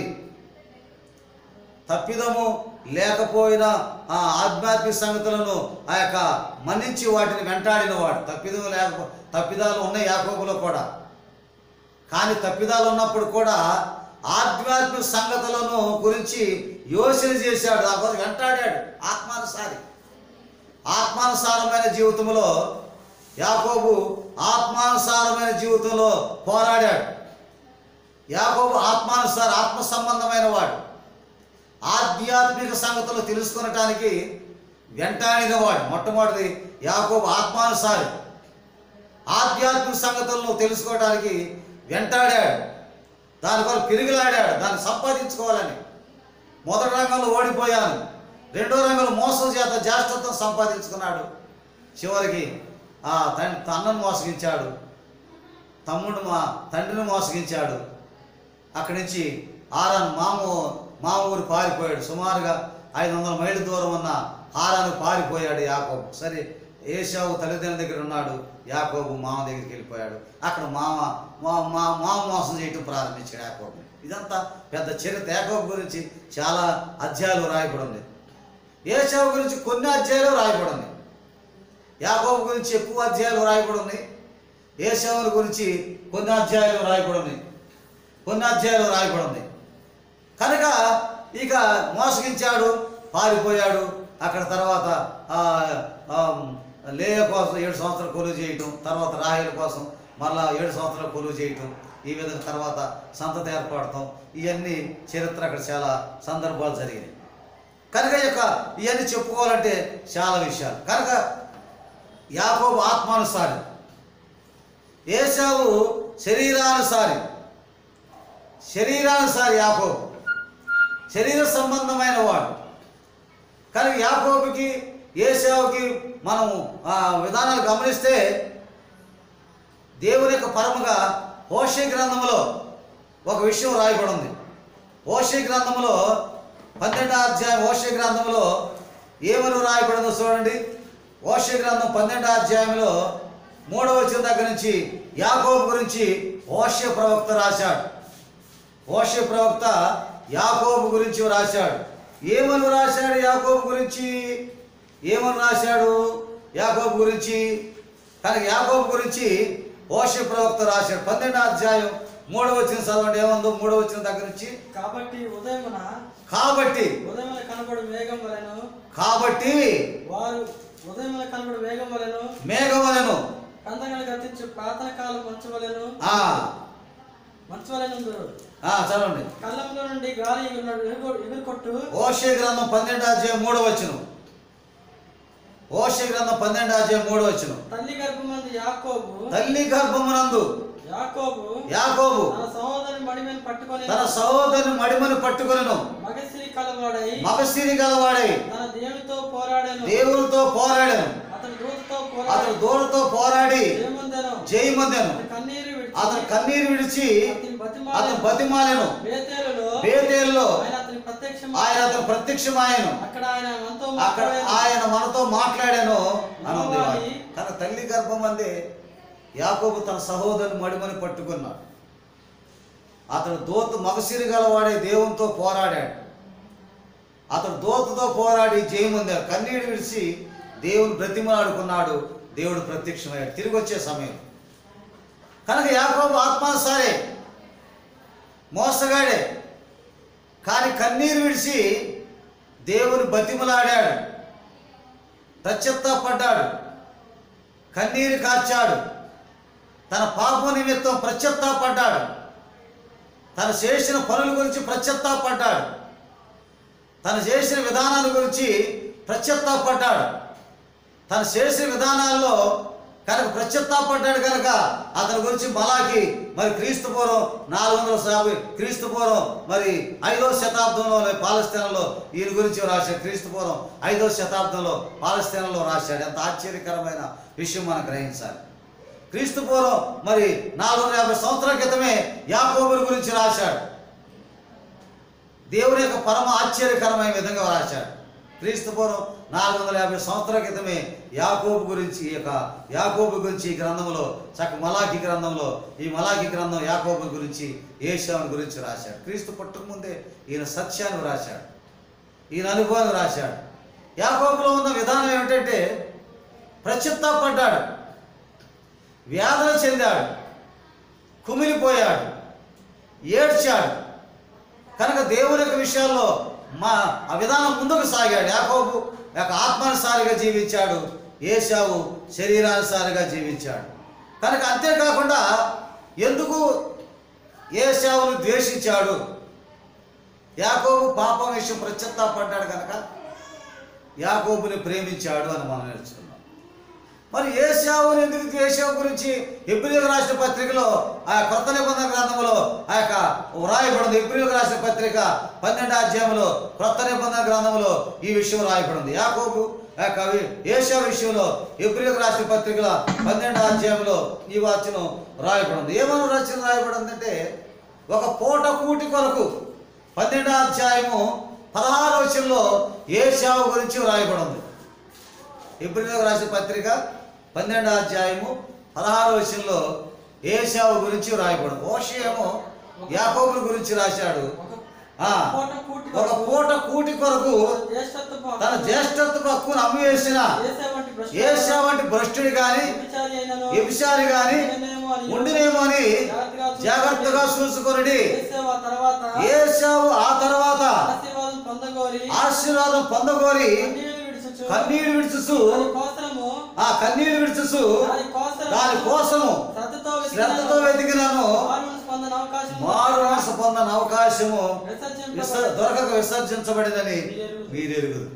తప్పిదము లేకపోయినా ఆ ఆధ్యాత్మిక సంగతులను ఆ యొక్క మన్నించి వాటిని వెంటాడినవాడు తప్పిదము లేకపో తప్పిదాలు ఉన్నాయి యాకోబులో కూడా కానీ తప్పిదాలు ఉన్నప్పుడు కూడా ఆధ్యాత్మిక సంగతులను గురించి యోచన చేశాడు ఆ కోసం వెంటాడాడు ఆత్మానుసారి ఆత్మానుసారమైన జీవితంలో యాకోబు ఆత్మానుసారమైన జీవితంలో పోరాడాడు యాకోబు ఆత్మానుసార ఆత్మ సంబంధమైన వాడు ఆధ్యాత్మిక సంగతులు తెలుసుకొనటానికి వెంటాడిన వాడు మొట్టమొదటిది యాకోబు ఆత్మానుసారి ఆధ్యాత్మిక సంగతులను తెలుసుకోవడానికి వెంటాడాడు దాని కొరకు పెరుగులాడాడు దాన్ని సంపాదించుకోవాలని మొదటి రంగంలో ఓడిపోయాను రెండో రంగంలో మోసం చేత జ్యేష్ఠత్వం సంపాదించుకున్నాడు చివరికి ఆ తండ్రి తన్నను మోసగించాడు తమ్ముడు మా తండ్రిని మోసగించాడు అక్కడి నుంచి ఆరాన్ మామ మామ ఊరు పారిపోయాడు సుమారుగా ఐదు వందల మైళ్ళ దూరం ఉన్న హారాను పారిపోయాడు యాకోబు సరే ఏషావు తల్లిదండ్రుల దగ్గర ఉన్నాడు యాకోబు మామ దగ్గరికి వెళ్ళిపోయాడు అక్కడ మామ మా మా మామ మోసం చేయటం ప్రారంభించాడు యాకోబు ఇదంతా పెద్ద చరిత్ర యాకోబు గురించి చాలా అధ్యాయాలు రాయబడి ఉంది ఏషావు గురించి కొన్ని అధ్యాయాలు రాయబడి ఉంది యాకోబు గురించి ఎక్కువ అధ్యాయాలు రాయబడి ఉన్నాయి ఏషావుని గురించి కొన్ని అధ్యాయాలు రాయబడి ఉన్నాయి కొన్ని అధ్యాయాలు రాయబడి ఉన్నాయి కనుక ఇక మోసగించాడు పారిపోయాడు అక్కడ తర్వాత ఆ, ఆ, లేయ కోసం ఏడు సంవత్సరాలు కొలువు చేయటం తర్వాత రాహేల కోసం మళ్ళా ఏడు సంవత్సరాలు కొలువు చేయటం ఈ విధంగా తర్వాత సంతతి ఏర్పడటం ఇవన్నీ చరిత్ర అక్కడ చాలా సందర్భాలు జరిగినాయి కనుక ఈ యొక్క ఇవన్నీ చెప్పుకోవాలంటే చాలా విషయాలు కనుక యాకోబు ఆత్మానుసారి ఏసావు శరీరానుసారి శరీరానుసారి యాకోబు శరీర సంబంధమైన వాడు కానీ యాకోబుకి ఏసావుకి మనము ఆ విధానాలు గమనిస్తే దేవుని యొక్క పరముగా హోషే గ్రంథములో ఒక విషయం రాయబడి ఉంది హోషే గ్రంథములో పన్నెండో అధ్యాయం హోషే గ్రంథంలో ఏమని రాయబడిందో చూడండి హోషే గ్రంథం పన్నెండో అధ్యాయంలో మూడవ వచ్చిన దగ్గర నుంచి యాకోబు గురించి హోషే ప్రవక్త రాశాడు మోషే ప్రవక్త యాకోబు గురించి రాశాడు ఏమని రాశాడు యాకోబు గురించి ఏమని రాశాడు యాకోబు గురించి కనుక యాకోబు గురించి మోషే ప్రవక్త రాశాడు పన్నెండు అధ్యాయం మూడవ వచ్చిన చదవండి ఏముందో మూడవ వచ్చిన దగ్గర నుంచి కాబట్టి ఉదయమున కాబట్టి ఉదయమున కనబడు మేఘం వలెను కాబట్టి వారు ఉదయమున కనబడు మేఘం వలెను మేఘవలను కందగలు గతించు ప్రాతన కాలం మంచు వలెను ఆ, మంచు వలెనుందురు ఆ, చదవండి కళ్ళంలో నుండి గాలి ఎగురు ఎగురు- ఎగురుకొట్టు ఓషే గ్రంథం పన్నెండు అధ్యాయం మూడవ వచ్చును ఓషే గ్రంథం పన్నెండు అధ్యాయం మూడవ వచ్చును తల్లి గర్భమంది యాకోబు తల్లి గర్భమునందు యాకోబు యాకోబు తన సహోదరి మడిమని పట్టుకొని తన సహోదరుని మడిమని పట్టుకొనను మగసిరి కలవాడై మగసిరి గలవాడై తన దేవునితో పోరాడాను దేవునితో పోరాడాను అతని దూతతో అతడు పోరాడు దూడతో పోరాడి జయముందెను జయమందెను అతని కన్నీరు విడిచి అతను కన్నీరు విడిచి అతని అతను బతిమాలెను బతిమాలెను బేతేలులో బేతేల్లో ఆయన అతని ప్రత్యక్షం ఆయన అతను ప్రత్యక్షమాయను అక్కడ ఆయన మనతో అక్కడ మాట్లాడాను ఆయన మనతో మాట్లాడాను అని ఉంది వాక్యం. తన తల్లి గర్భం అందే యాకోబు తన సహోదరుని మడిమని పట్టుకున్నాడు అతడు దోత మగసిరి గలవాడే దేవునితో పోరాడాడు అతడు దోతతో పోరాడి జయముందాడు కన్నీడు విడిచి దేవుని బ్రతిమలాడుకున్నాడు దేవుడు ప్రత్యక్షమయ్యాడు తిరిగి వచ్చే సమయం కనుక యాకోబు ఆత్మానుసారే మోసగాడే కానీ కన్నీరు విడిచి దేవుని బతిమలాడాడు ప్రత్యత్తాపడ్డాడు కన్నీరు కార్చాడు తన పాప నిమిత్తం ప్రత్యత్తాపడ్డాడు తను చేసిన పనుల గురించి ప్రత్యత్తాపడ్డాడు తను చేసిన విధానాల గురించి ప్రత్యత్తాపడ్డాడు తను చేసిన విధానాల్లో కనుక ప్రత్యత్తాపడ్డాడు కనుక అతని గురించి మలాకి మరి క్రీస్తు పూర్వం నాలుగు వందల యాభై క్రీస్తు పూర్వం మరి ఐదో శతాబ్దంలో పాలస్తీనాలో ఈయన గురించి రాశాడు క్రీస్తు పూర్వం ఐదో శతాబ్దంలో పాలస్తీనాలో రాశాడు ఎంత ఆశ్చర్యకరమైన విషయం మనం గ్రహించాలి క్రీస్తు పూర్వం మరి నాలుగు వందల యాభై సంవత్సరాల క్రితమే యాకోబుని గురించి రాశాడు దేవుని యొక్క పరమ ఆశ్చర్యకరమైన విధంగా రాశాడు క్రీస్తు పూర్వం నాలుగు వందల యాభై సంవత్సరాల క్రితమే యాకోబు గురించి ఈ యొక్క యాకోబు గురించి ఈ గ్రంథంలో చక్క మలాకి గ్రంథంలో ఈ మలాకి గ్రంథం యాకోబు గురించి ఏషావుని గురించి రాశాడు క్రీస్తు పుట్టక ముందే ఈయన సత్యాన్ని రాశాడు ఈయన అనుభవాన్ని రాశాడు యాకోబులో ఉన్న విధానం ఏమిటంటే ప్రత్యుత్తాపడ్డాడు వేదన చెందాడు కుమిలిపోయాడు ఏడ్చాడు కనుక దేవుని యొక్క విషయాల్లో మా ఆ విధానం ముందుకు సాగాడు యాకోబు యొక్క ఆత్మానుసారిగా జీవించాడు ఏషావు శరీరానుసారిగా జీవించాడు కనుక అంతేకాకుండా ఎందుకు ఏషావును ద్వేషించాడు యాకోబు పాపం విషయం ప్రత్యత్తాపడ్డాడు కనుక యాకోబుని ప్రేమించాడు అని మనం నేర్చుకున్నాం మరి ఏషావుని ఎందుకు ద్వేషం గురించి ఎబ్రిలకు రాసిన పత్రికలో ఆ కొత్త నిబంధన గ్రంథంలో ఆ యొక్క రాయబడింది ఎబ్రిలకు రాసిన పత్రిక పన్నెండు అధ్యాయంలో కొత్త నిబంధన గ్రంథంలో ఈ విషయం రాయబడింది యాకోబు ఆ యొక్క వి- ఏషా విషయంలో ఎబ్రిలకు రాసిన పత్రికల పన్నెండు అధ్యాయంలో ఈ వాచనం రాయబడింది ఏమని రచన రాయబడిందంటే ఒక పూట కూటి కొరకు పన్నెండో అధ్యాయము పదహారు వచనంలో ఏషావు గురించి రాయబడింది ఎబ్రిలకు రాసిన పత్రిక పన్నెండో అధ్యాయము పదహారు వచనంలో ఏషావు గురించి రాయబడింది ఓషేమో యాకోబుల గురించి రాశాడు ఆ, పూట కూటి ఒక పూట కూటి కొరకు జ్యేష్ఠత్వపు తన హక్కును జ్యేష్ఠత్వ హక్కును అమ్మివేసిన ఏసే వంటి భ్రష్టుడు ఏషా వంటి భ్రష్టుడు గాని వ్యభిచారి అయినను వ్యభిచారి గాని ఉండినేమో అని ఉండినేమో అని జాగ్రత్తగా చూసుకొనడి ఏసేవ తర్వాత ఏషావు ఆ తర్వాత ఆశీర్వాదం పొందగోరి ఆశీర్వాదం పొందగోరి కన్నీళ్లు విడుచుచు కన్నీరు విడుచుసు దాని కోసరము ఆ కన్నీరు విడుచుసు దాని కోసరము దాని కోసము శ్రద్ధతో శ్రద్ధతో వెతికినాను మారుమనసు పొందని అవకాశం మారు మనసు పొందని అవకాశము విసర్జింపబడి- విస- దొరకక విసర్జించబడినని మీరెరుగుదు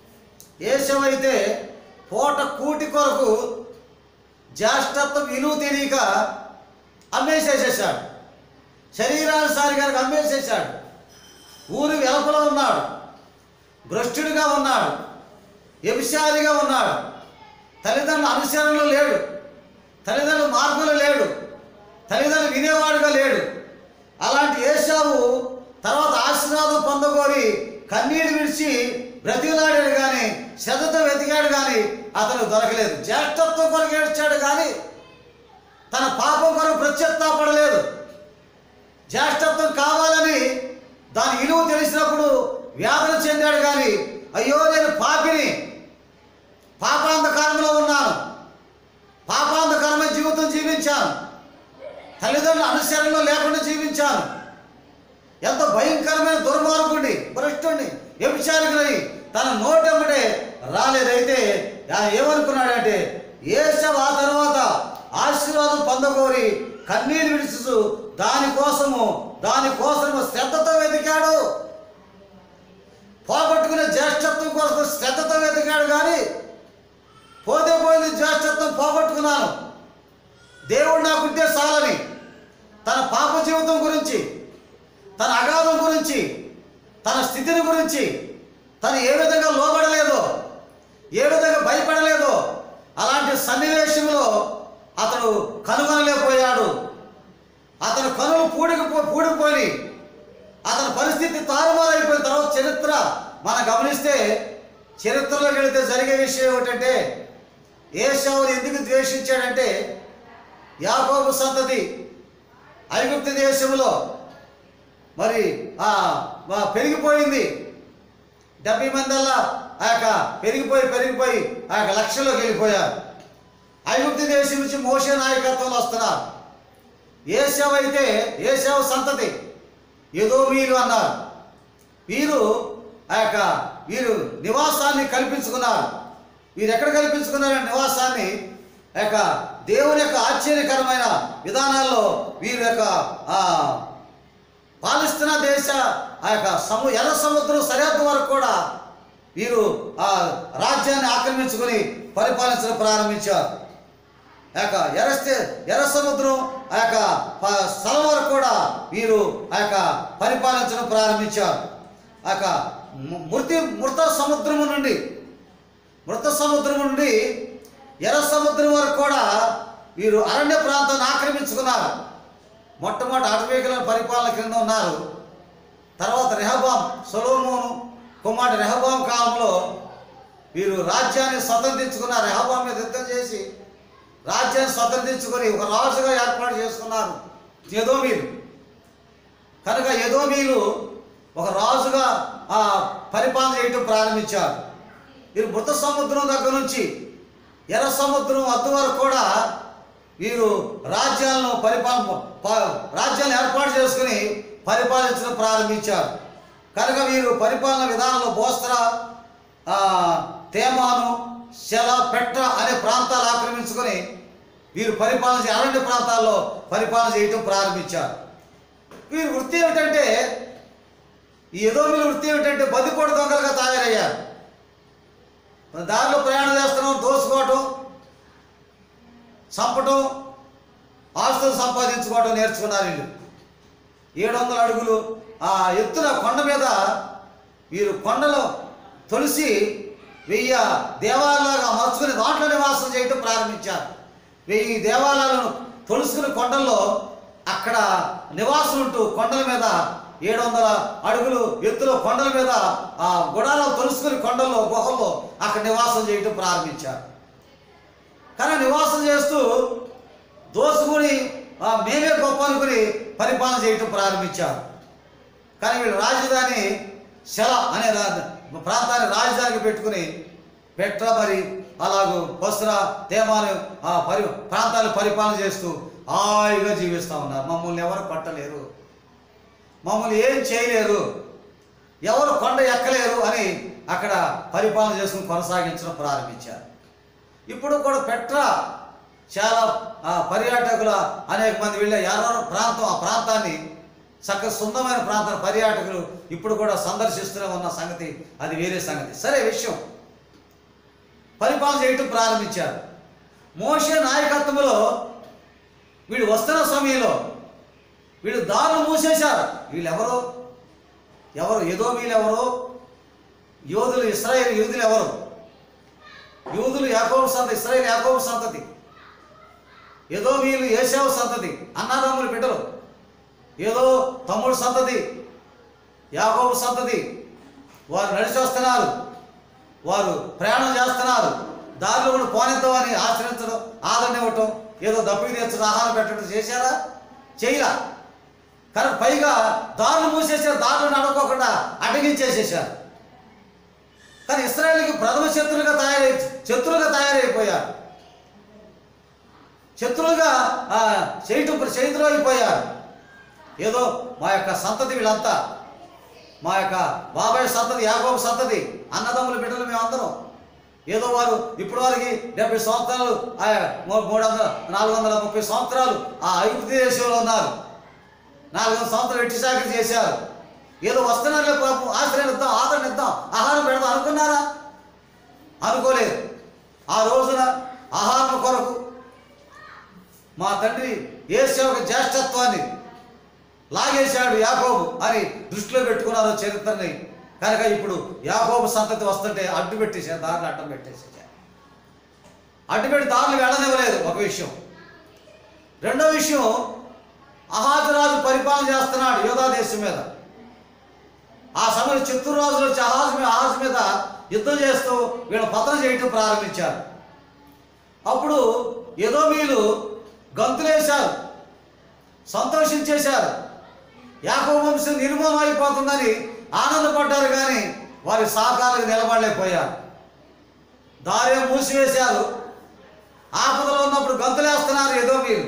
ఏషమైతే పూట కూటి కొరకు జ్యేష్ఠత్వం విలువ తెలియక అమ్మేసేసేసాడు శరీరానుసారి కనుక అమ్మేసేసాడు ఊరి వెలపలో ఉన్నాడు భ్రష్టుడిగా ఉన్నాడు వ్యభిచారిగా ఉన్నాడు తల్లిదండ్రుల అనుసరణలో లేడు తల్లిదండ్రుల మార్గంలో లేడు తల్లిదండ్రులు వినేవాడుగా లేడు అలాంటి ఏషావు తర్వాత ఆశీర్వాదం పొందగోరి కన్నీరు విడిచి బ్రతిలాడాడు కానీ శ్రద్ధతో వెతికాడు కానీ అతను దొరకలేదు జ్యేష్ఠత్వం కొరకు ఏడ్చాడు కానీ తన పాపం కొరకు ప్రత్యత్తాపడలేదు జ్యేష్ఠత్వం కావాలని దాని విలువ తెలిసినప్పుడు వ్యాధన చెందాడు కానీ అయ్యో నేను పాపిని పాపాంధకారంలో ఉన్నాను పాపాంధకరమైన జీవితం జీవించాను తల్లిదండ్రుల అనుసరణలో లేకుండా జీవించాను ఎంత భయంకరమైన దుర్మార్గుడి భ్రష్టుడిని వ్యభిచారికుని తన నోటెమ్మటే రాలేదైతే ఆయన ఏమనుకున్నాడంటే ఏసవ ఆ తర్వాత ఆశీర్వాదం పొందకోరి కన్నీరు విడుచు దానికోసము దానికోసము శ్రద్ధతో వెతికాడు పోగొట్టుకునే జ్యేష్ఠత్వం కోసం శ్రద్ధతో వెతికాడు కానీ పోతే పోయింది జ్యేష్ఠత్వం పోగొట్టుకున్నాను దేవుడు నాకుంటే చాలని తన పాప జీవితం గురించి తన అగాధం గురించి తన స్థితిని గురించి తను ఏ విధంగా లోబడలేదో ఏ విధంగా భయపడలేదో అలాంటి సన్నివేశంలో అతడు కనుగొనలేకపోయాడు అతని కనులు పూడికి పూడిపోయి అతని పరిస్థితి తారుమారైపోయిన తర్వాత చరిత్ర మనం గమనిస్తే చరిత్రలోకి వెళితే జరిగే విషయం ఏమిటంటే ఏషావుని ఎందుకు ద్వేషించాడంటే యాకోబు సంతతి ఐగుప్తు దేశంలో మరి ఆ ఆ పెరిగిపోయింది డెబ్బై మందల్లా ఆ యొక్క పెరిగిపోయి పెరిగిపోయి ఆ యొక్క లక్షల్లోకి వెళ్ళిపోయారు ఐగుప్తు దేశం నుంచి మోసే నాయకత్వంలో వస్తున్నారు ఏసావు అయితే ఏసావు సంతతి ఏదో వీరు అన్నారు వీరు ఆ యొక్క వీరు నివాసాన్ని కల్పించుకున్నారు వీరు ఎక్కడ కల్పించుకున్నారు నివాసాన్ని ఆ యొక్క దేవుని యొక్క ఆశ్చర్యకరమైన విధానాల్లో వీరి యొక్క ఆ, పాలిస్తున్న దేశ ఆ యొక్క సము ఎర్ర సముద్రం సరిహద్దు వరకు కూడా వీరు ఆ రాజ్యాన్ని ఆక్రమించుకొని పరిపాలించడం ప్రారంభించారు ఆ యొక్క ఎర్రస్తే ఎర్ర సముద్రం ఆ యొక్క ప- స్థలం వరకు కూడా వీరు ఆ యొక్క పరిపాలించడం ప్రారంభించారు ఆ యొక్క ము- మృతి మృత సముద్రము నుండి మృత సముద్రం నుండి ఎర్ర సముద్రం వరకు కూడా వీరు అరణ్య ప్రాంతాన్ని ఆక్రమించుకున్నారు మొట్టమొదటి అటవీకుల పరిపాలన క్రింద ఉన్నారు తర్వాత రెహబాం సొలోమోను కుమారుడు రెహబాం కాలంలో వీరు రాజ్యాన్ని స్వతంత్రించుకున్న రెహబాం మీద యుద్ధం చేసి రాజ్యాన్ని స్వతంత్రించుకొని ఒక రాజుగా ఏర్పాటు చేసుకున్నారు యదోమీలు కనుక యదోమీలు ఒక రాజుగా ఆ పరిపాలన చేయటం ప్రారంభించారు వీరు మృత సముద్రం దగ్గర నుంచి ఎర్ర సముద్రం అద్దు వరకు కూడా వీరు రాజ్యాలను పరిపాలన ప- రాజ్యాలను ఏర్పాటు చేసుకుని పరిపాలించడం ప్రారంభించారు కనుక వీరు పరిపాలన విధానంలో బోస్త్ర ఆ, తేమాను శల పెట్ర అనే ప్రాంతాలు ఆక్రమించుకొని వీరు పరిపాలన చే- అరణ్య ప్రాంతాల్లో పరిపాలన చేయటం ప్రారంభించారు వీరి వృత్తి ఏమిటంటే ఈ ఎదోమిల వృత్తి ఏమిటంటే బదిపోటు దొంగలుగా తయారయ్యారు మన దారిలో ప్రయాణం చేస్తున్నాం దోసుకోవటం చంపటం ఆస్తులు సంపాదించుకోవటం నేర్చుకున్నారు వీళ్ళు ఏడు వందల అడుగులు ఆ ఎత్తున కొండ మీద వీరు కొండలో తొలిసి వెయ్యి దేవాలయాలుగా మలుచుకుని దాంట్లో నివాసం చేయటం ప్రారంభించారు వెయ్యి దేవాలయాలను తొలుసుకుని కొండల్లో అక్కడ నివాసం ఉంటూ కొండల మీద ఏడు వందల అడుగులు ఎత్తులో కొండల మీద ఆ గుడారాలు తొలుసుకుని కొండల్లో గుహల్లో అక్కడ నివాసం చేయటం ప్రారంభించారు కానీ నివాసం చేస్తూ దోసుకుని ఆ, మేమే గొప్ప అనుకుని పరిపాలన చేయటం ప్రారంభించారు కానీ వీళ్ళు రాజధాని శల అనే రా- ప్రాంతాన్ని రాజధానికి పెట్టుకుని పెట్ర మరి అలాగూ బస్ర తేమాను ఆ పరి ప్రాంతాలు పరిపాలన చేస్తూ హాయిగా జీవిస్తూ ఉన్నారు మమ్మల్ని ఎవరు పట్టలేరు మమ్మల్ని ఏం చేయలేరు ఎవరు కొండ ఎక్కలేరు అని అక్కడ పరిపాలన చేసుకుని కొనసాగించడం ప్రారంభించారు ఇప్పుడు కూడా పెట్ర చాలా ఆ, పర్యాటకుల అనేక మంది వెళ్ళే ఎర్ర ప్రాంతం ఆ ప్రాంతాన్ని చక్కగా సుందరమైన ప్రాంతం పర్యాటకులు ఇప్పుడు కూడా సందర్శిస్తూనే ఉన్న సంగతి అది వేరే సంగతి సరే విషయం పరిపాలన చేయటం ప్రారంభించారు మోషే నాయకత్వంలో వీడు వస్తున్న సమయంలో వీళ్ళు దారులు మూసేశారు వీళ్ళు ఎవరు ఎవరు ఏదో వీళ్ళు ఎవరు యోధులు ఇస్రాయేల్ యూదులు ఎవరు యూదులు యాకోబు సంతతి ఇస్రాయేల్ యాకోబు సంతతి ఏదో వీళ్ళు ఏసావు సంతతి అన్నదమ్ములు బిడ్డలు ఏదో తమ్ముడు సంతతి యాకోబు సంతతి వారు నడిచి వస్తున్నారు వారు ప్రయాణం చేస్తున్నారు దారిలో కూడా పోనిద్దామని ఆశ్రయించడం ఆదరణ ఇవ్వటం ఏదో దప్పికి తెచ్చడం ఆహారం పెట్టడం చేశారా చేయరా కానీ పైగా దారులు మూసేసారు దారులు నడవకోకుండా అడ్డగించేసేసారు కానీ ఇస్రాయేల్కి ప్రథమ శత్రులుగా తయారై శత్రులుగా తయారైపోయారు శత్రువులుగా ఆ, చేయటం చేతులు అయిపోయారు ఏదో మా యొక్క సంతతి వీళ్ళంతా మా యొక్క బాబాయ్ సంతతి యాగోబు సంతతి అన్నదమ్ముల బిడ్డలు మేమందరం ఏదో వారు ఇప్పటి వరకు డెబ్బై సంవత్సరాలు ఆ, మూ- మూడు వందల నాలుగు వందల ముప్పై సంవత్సరాలు ఆ ఐగుప్తు దేశంలో ఉన్నారు నాలుగు వందల సంవత్సరాలు ఎట్టి చాకరీ చేశారు ఏదో వస్తున్నారులే పాపం ఆశ్రయం ఇద్దాం ఆదరణ ఇద్దాం ఆహారం పెడదాం అనుకున్నారా అనుకోలేదు ఆ రోజున ఆహారం కొరకు మా తండ్రి ఏసే ఒక జ్యేష్ఠత్వాన్ని లాగేశాడు యాకోబు అని దృష్టిలో పెట్టుకున్నారు చరిత్రని కనుక ఇప్పుడు యాకోబు సంతతి వస్తుంటే అడ్డు పెట్టేసారు దారిని అడ్డం పెట్టేసేసారు అడ్డు పెట్టి దారులు వెళ్ళనివ్వలేదు ఒక విషయం రెండో విషయం అహాజరాజు పరిపాలన చేస్తున్నాడు యోధా దేశం మీద ఆ సమయంలో చిత్తూరు రాజులు వచ్చి అహాజు మీద అహాజు మీద యుద్ధం చేస్తూ వీళ్ళ పతనం చేయటం ప్రారంభించారు అప్పుడు ఏదో వీళ్ళు గంతులేశారు సంతోషించేశారు యాకోబు వంశం నిర్మూలన అయిపోతుందని ఆనందపడ్డారు కానీ వారి సహకారాలకు నిలబడలేకపోయారు దారి మూసివేశారు ఆపదలో ఉన్నప్పుడు గంతులేస్తున్నారు ఏదో మీరు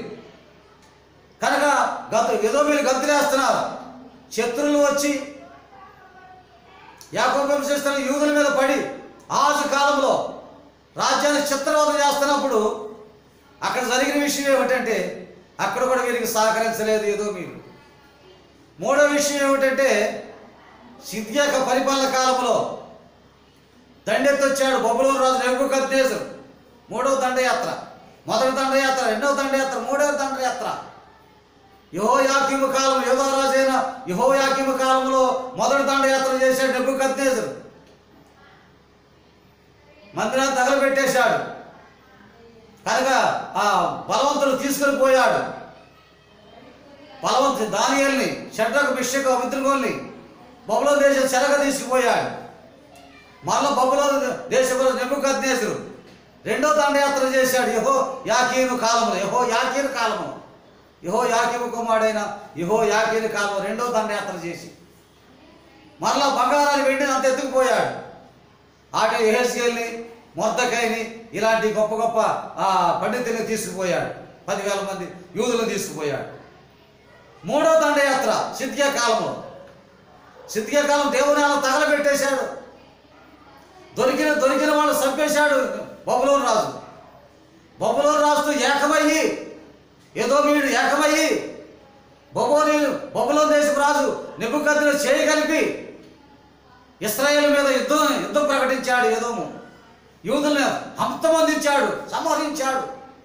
కనుక గంతు ఏదో మీరు గంతులేస్తున్నారు శత్రువులు వచ్చి యాకోబు వంశస్థుల యూదుల మీద పడి ఆజు కాలంలో రాజ్యాన్ని చిత్రవద చేస్తున్నప్పుడు అక్కడ జరిగిన విషయం ఏమిటంటే అక్కడ కూడా వీరికి సహకరించలేదు ఏదో మీరు మూడో విషయం ఏమిటంటే సిద్ధియాక పరిపాలన కాలంలో దండెత్తొచ్చాడు బొబ్బలూరు రాజు నెబుకద్నేజరు మూడవ దండయాత్ర మొదటి దండయాత్ర రెండవ దండయాత్ర మూడవ దండయాత్ర యహో యాకిము కాలం యోధా రాజైన యహో యాకిము కాలంలో మొదటి దండయాత్ర చేశాడు నెబుకద్నేజరు మందిరాన్ని తగలబెట్టేశాడు కనుక ఆ బలవంతుడు తీసుకొని పోయాడు బలవంతు దానియల్ని షడ్రకు మిషకు అమిత్రుగోల్ని బబులో దేశం చెరగ తీసుకుపోయాడు మళ్ళా బబులో దేశంలో నెబుకద్నేసుడు రెండో దండయాత్ర చేశాడు యహో యాకీను కాలము యహో యాకీను కాలము యహో యాకీము కుమారుడైన యహో యాకీను కాలము రెండో దండయాత్ర చేసి మరలా బంగారాన్ని వెండిని అంత ఎత్తుకుపోయాడు ఆట ఎహెస్కేల్ని మొద్దకైని ఇలాంటి గొప్ప గొప్ప ఆ పండితుల్ని తీసుకుపోయాడు పదివేల మంది యూదులను తీసుకుపోయాడు మూడో దండయాత్ర సిద్ధియ కాలంలో సిద్ధియ కాలం దేవుని ఆయన తగలబెట్టేశాడు దొరికిన దొరికిన వాళ్ళు చంపేశాడు బబులోని రాజు బబులోని రాజుతో ఏకమయ్యి ఏదో వీడు ఏకమయ్యి బొబోని బొబులో దేశపు రాజు నిబుకద్దును చేయగలిపి ఇస్రాయేల్ మీద యుద్ధం యుద్ధం ప్రకటించాడు ఏదోము యూదుల్ని అంతమందించాడు సంహరించాడు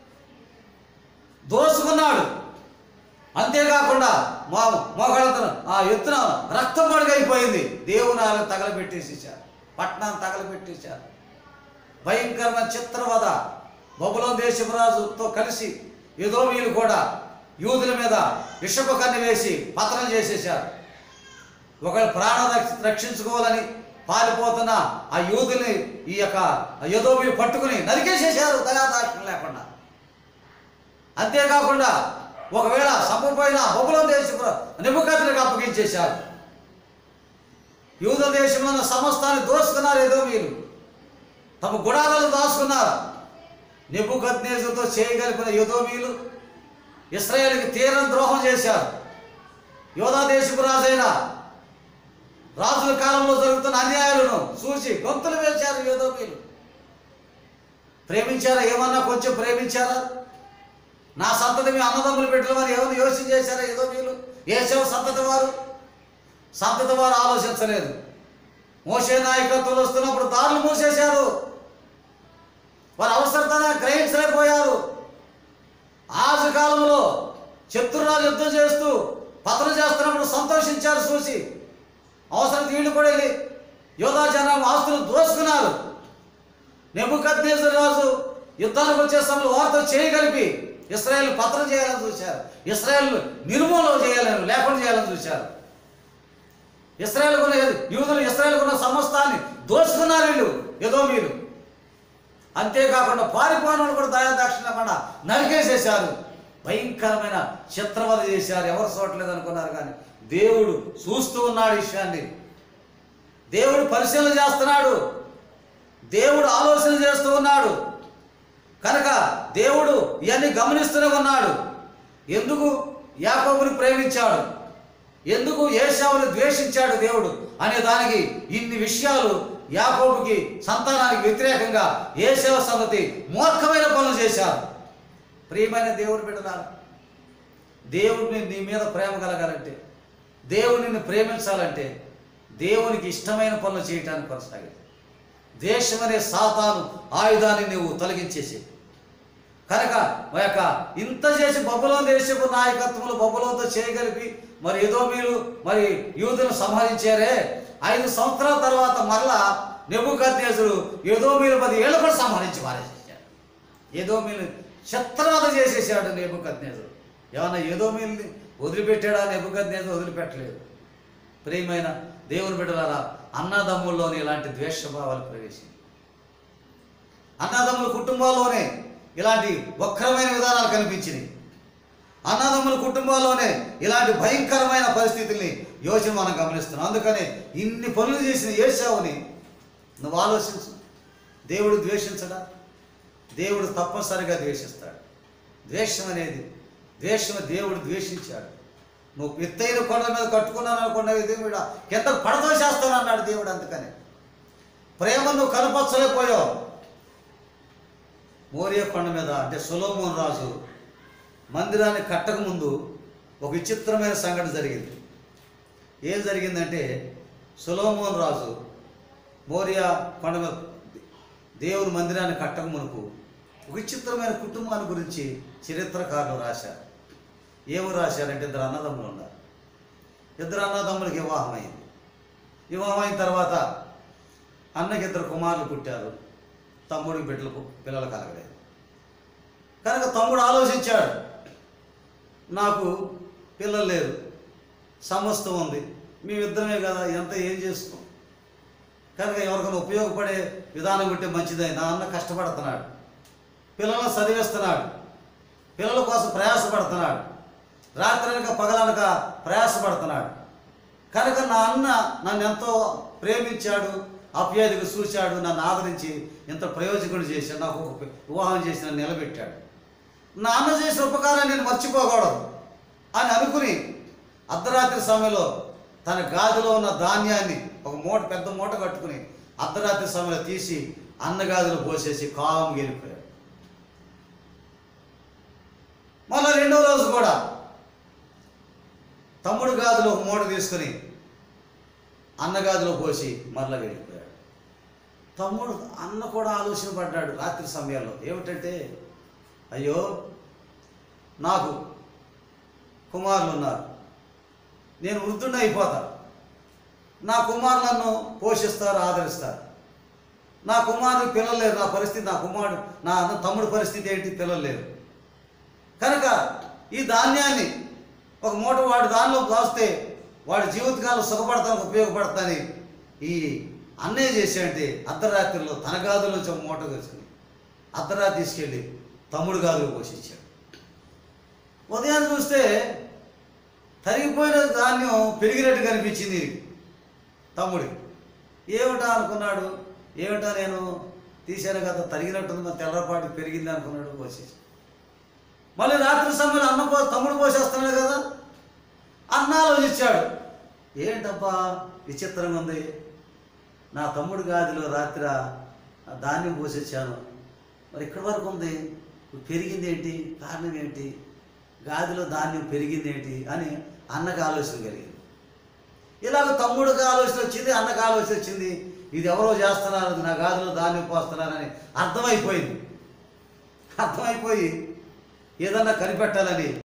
దోసుకున్నాడు అంతేకాకుండా మా మోకాళ్ళతో ఆ ఎత్తున రక్తం పడుగైపోయింది దేవుని ఆయన తగలబెట్టేసేసారు పట్టణాన్ని తగలబెట్టేశారు భయంకరమైన చిత్రవద బబులో దేశపురాజుతో కలిసి ఏదో వీళ్ళు కూడా యూదుల మీద విషపు కన్ను వేసి పతనం చేసేశారు ఒకవేళ ప్రాణ రక్ష- రక్షించుకోవాలని పారిపోతున్న ఆ యూదుల్ని ఈ యొక్క యదోబి పట్టుకుని నరికేసేశారు దయాదాక్షిణ్యం లేకుండా అంతేకాకుండా ఒకవేళ సంపపోయిన బొబ్బలం దేశం నిబుకతులకు అప్పగించేశారు యూద దేశంలో ఉన్న సమస్తాన్ని దోసుకున్నారు ఏదో మీరు తమ గుడాలను దాచుకున్నారు నిబుకద్నేజుతో చేయగలిపిన యోధోమీలు ఇస్రాయేల్కి తీరం ద్రోహం చేశారు యోధా దేశపు రాజైన రాజుల కాలంలో జరుగుతున్న అన్యాయాలను చూసి గొంతులు వేశారు యోధోమీలు ప్రేమించారా ఏమన్నా కొంచెం ప్రేమించారా నా సంతతి మీ అన్నదమ్ములు పెట్టమని ఏమైనా యోచన చేశారా ఏదో వీళ్ళు ఏసవ సంతతి వారు సంతతి వారు ఆలోచించలేదు మోసే నాయకత్వంలో వస్తున్నప్పుడు దారులు మూసేశారు వారు అవసరతన గ్రహించలేకపోయారు ఆజు కాలంలో శత్రురాలు యుద్ధం చేస్తూ పతనం చేస్తున్నప్పుడు సంతోషించారు చూసి అవసరం వీళ్ళు కూడా వెళ్ళి యోధా జనం ఆస్తులు దోసుకున్నారు నెబుకద్నేజర్ రాజు యుద్ధానికి వచ్చే సమయంలో వారితో చేయగలిపి ఇస్రాయేల్ పత్రం చేయాలని చూశారు ఇస్రాయేల్ నిర్మూలన చేయాలని లేకుండా చేయాలని చూశారు ఇస్రాయేల్ ఉన్న యూదులు ఇస్రాయేల్ ఉన్న సమస్తాన్ని దోచుకున్నారు వీళ్ళు ఏదో మీరు అంతేకాకుండా పారిపోయిన కూడా దయాదాక్షిణ లేకుండా నరికేసేశారు భయంకరమైన చిత్రవద చేశారు ఎవరు చూడలేదు అనుకున్నారు కానీ దేవుడు చూస్తూ ఉన్నాడు ఈ విషయాన్ని దేవుడు పరిశీలన చేస్తున్నాడు దేవుడు ఆలోచన చేస్తూ ఉన్నాడు కనుక దేవుడు ఇవన్నీ గమనిస్తూనే ఉన్నాడు ఎందుకు యాకోబుని ప్రేమించాడు ఎందుకు ఏషావుని ద్వేషించాడు దేవుడు అనే దానికి ఇన్ని విషయాలు యాకోబుకి సంతానానికి వ్యతిరేకంగా ఏషవ సంగతి మూర్ఖమైన పనులు చేశారు ప్రియమైన దేవుడు బిడ్డలారా దేవుడిని నీ మీద ప్రేమ కలగాలంటే దేవుడు నిన్ను ప్రేమించాలంటే దేవునికి ఇష్టమైన పనులు చేయటానికి కొనసాగింది దేశం అనే సాతాను ఆయుధాన్ని నువ్వు తొలగించేసి కనుక మా యొక్క ఇంత చేసి బబులో దేశపు నాయకత్వంలో బబులోతో చేయగలిపి మరి ఏదో మీరు మరి యూదులను సంహరించారే ఐదు సంవత్సరాల తర్వాత మరలా నెబుకద్నేసుడు ఏదో మీరు పది ఏళ్ళు కూడా సంహరించి మారేసేసాడు ఏదో మీరు చిత్రవద చేసేసాడు నెబుకద్నేసుడు ఏమన్నా ఏదో మీల్ని వదిలిపెట్టాడా నెబుకద్నేసుడు వదిలిపెట్టలేదు ప్రియమైన దేవుని బిడ్డలారా అన్నదమ్ముల్లోని ఇలాంటి ద్వేషభావాలు ప్రవేశించి అన్నదమ్ముల కుటుంబాల్లోనే ఇలాంటి వక్రమైన విధానాలు కనిపించినాయి అన్నదమ్ముల కుటుంబాల్లోనే ఇలాంటి భయంకరమైన పరిస్థితుల్ని యోచన మనం గమనిస్తున్నాం అందుకనే ఇన్ని పనులు చేసిన ఏసావుని నువ్వు ఆలోచించు దేవుడు ద్వేషించడా దేవుడు తప్పనిసరిగా ద్వేషిస్తాడు ద్వేషం అనేది ద్వేషం దేవుడు ద్వేషించాడు నువ్వు ఎత్తైన కొండ మీద కట్టుకున్నాను అనుకున్న దేవుడు కింద పడతో చేస్తాను అన్నాడు దేవుడు అందుకని ప్రేమ నువ్వు కనపరచలేకపోయావు మోరియా కొండ మీద అంటే సొలోమోన్ రాజు మందిరాన్ని కట్టక ముందు ఒక విచిత్రమైన సంఘటన జరిగింది ఏం జరిగిందంటే సొలోమోన్ రాజు మోరియా కొండ మీద దేవుని మందిరాన్ని కట్టక మునుపు ఒక విచిత్రమైన కుటుంబాన్ని గురించి చరిత్రకారులు రాశారు ఏమి రాశారంటే ఇద్దరు అన్నదమ్ములు ఉన్నారు ఇద్దరు అన్నదమ్ములకి వివాహం అయింది వివాహం అయిన తర్వాత అన్నకి ఇద్దరు కుమారులు పుట్టారు తమ్ముడికి బిడ్డలకు పిల్లలు కలగలేదు కనుక తమ్ముడు ఆలోచించాడు నాకు పిల్లలు లేరు సమస్తం ఉంది మేమిద్దరమే కదా ఎంత ఏం చేసుకోం కనుక ఎవరికైనా ఉపయోగపడే విధానం ఉంటే మంచిదే నా అన్న కష్టపడుతున్నాడు పిల్లలను చదివిస్తున్నాడు పిల్లల కోసం ప్రయాసపడుతున్నాడు రాత్రనక పగలనక ప్రయాసపడుతున్నాడు కనుక నా అన్న నన్ను ఎంతో ప్రేమించాడు అప్యాధిగా చూశాడు నన్ను ఆదరించి ఇంత ప్రయోజకుడు చేశాడు నాకు ఒక వివాహం చేసి నన్ను నిలబెట్టాడు నా అన్న చేసిన ఉపకారాన్ని నేను మర్చిపోకూడదు అని అనుకుని అర్ధరాత్రి సమయంలో తన గాదిలో ఉన్న ధాన్యాన్ని ఒక మూట పెద్ద మూట కట్టుకుని అర్ధరాత్రి సమయంలో తీసి అన్నగాదిలో పోసేసి కాము వెళ్ళిపోయాడు మళ్ళీ రెండో రోజు కూడా తమ్ముడు గాదిలో ఒక మూట తీసుకుని అన్నగాదిలో పోసి మరలా వెళ్ళిపోయాడు తమ్ముడు అన్న కూడా ఆలోచన పడ్డాడు రాత్రి సమయంలో ఏమిటంటే అయ్యో నాకు కుమారులు ఉన్నారు నేను వృద్ధుడిని అయిపోతా నా కుమారులను పోషిస్తారు ఆదరిస్తారు నా కుమారుడు పిల్లలు లేరు నా పరిస్థితి నా కుమారుడు నా అన్న తమ్ముడు పరిస్థితి ఏంటి పిల్లలు లేరు కనుక ఈ ధాన్యాన్ని ఒక మూట వాడి దానిలో దాస్తే వాడి జీవితకాలం సుఖపడతానికి ఉపయోగపడతాని ఈ అన్నయ్య చేసేయంటే అర్ధరాత్రిలో తన గాదుల నుంచి ఒక మూట వేసుకుని అర్ధరాత్రి తీసుకెళ్ళి తమ్ముడు గాదులు పోషించాడు ఉదయం చూస్తే తరిగిపోయిన ధాన్యం పెరిగినట్టు కనిపించింది తమ్ముడికి ఏమిటా అనుకున్నాడు ఏమిటా నేను తీశాను కదా తరిగినట్టుంది మరి తెల్లపాటి పెరిగింది అనుకున్నాడు పోసేసి మళ్ళీ రాత్రి సమయంలో అన్న పో తమ్ముడు పోసేస్తున్నాడు కదా అన్న ఆలోచించాడు ఏంటబ్బా విచిత్రంగా ఉంది నా తమ్ముడు గాదిలో రాత్రి ఆ ధాన్యం పోసేసాను మరి ఇక్కడి వరకు ఉంది పెరిగింది ఏంటి కారణం ఏంటి గాదిలో ధాన్యం పెరిగింది ఏంటి అని అన్నకు ఆలోచన కలిగింది ఇలాగ తమ్ముడికి ఆలోచన వచ్చింది అన్నకు ఆలోచన వచ్చింది ఇది ఎవరో చేస్తున్నారు నా గాదిలో ధాన్యం పోస్తున్నారని అర్థమైపోయింది అర్థమైపోయి ఏదన్నా కనిపెట్టాలని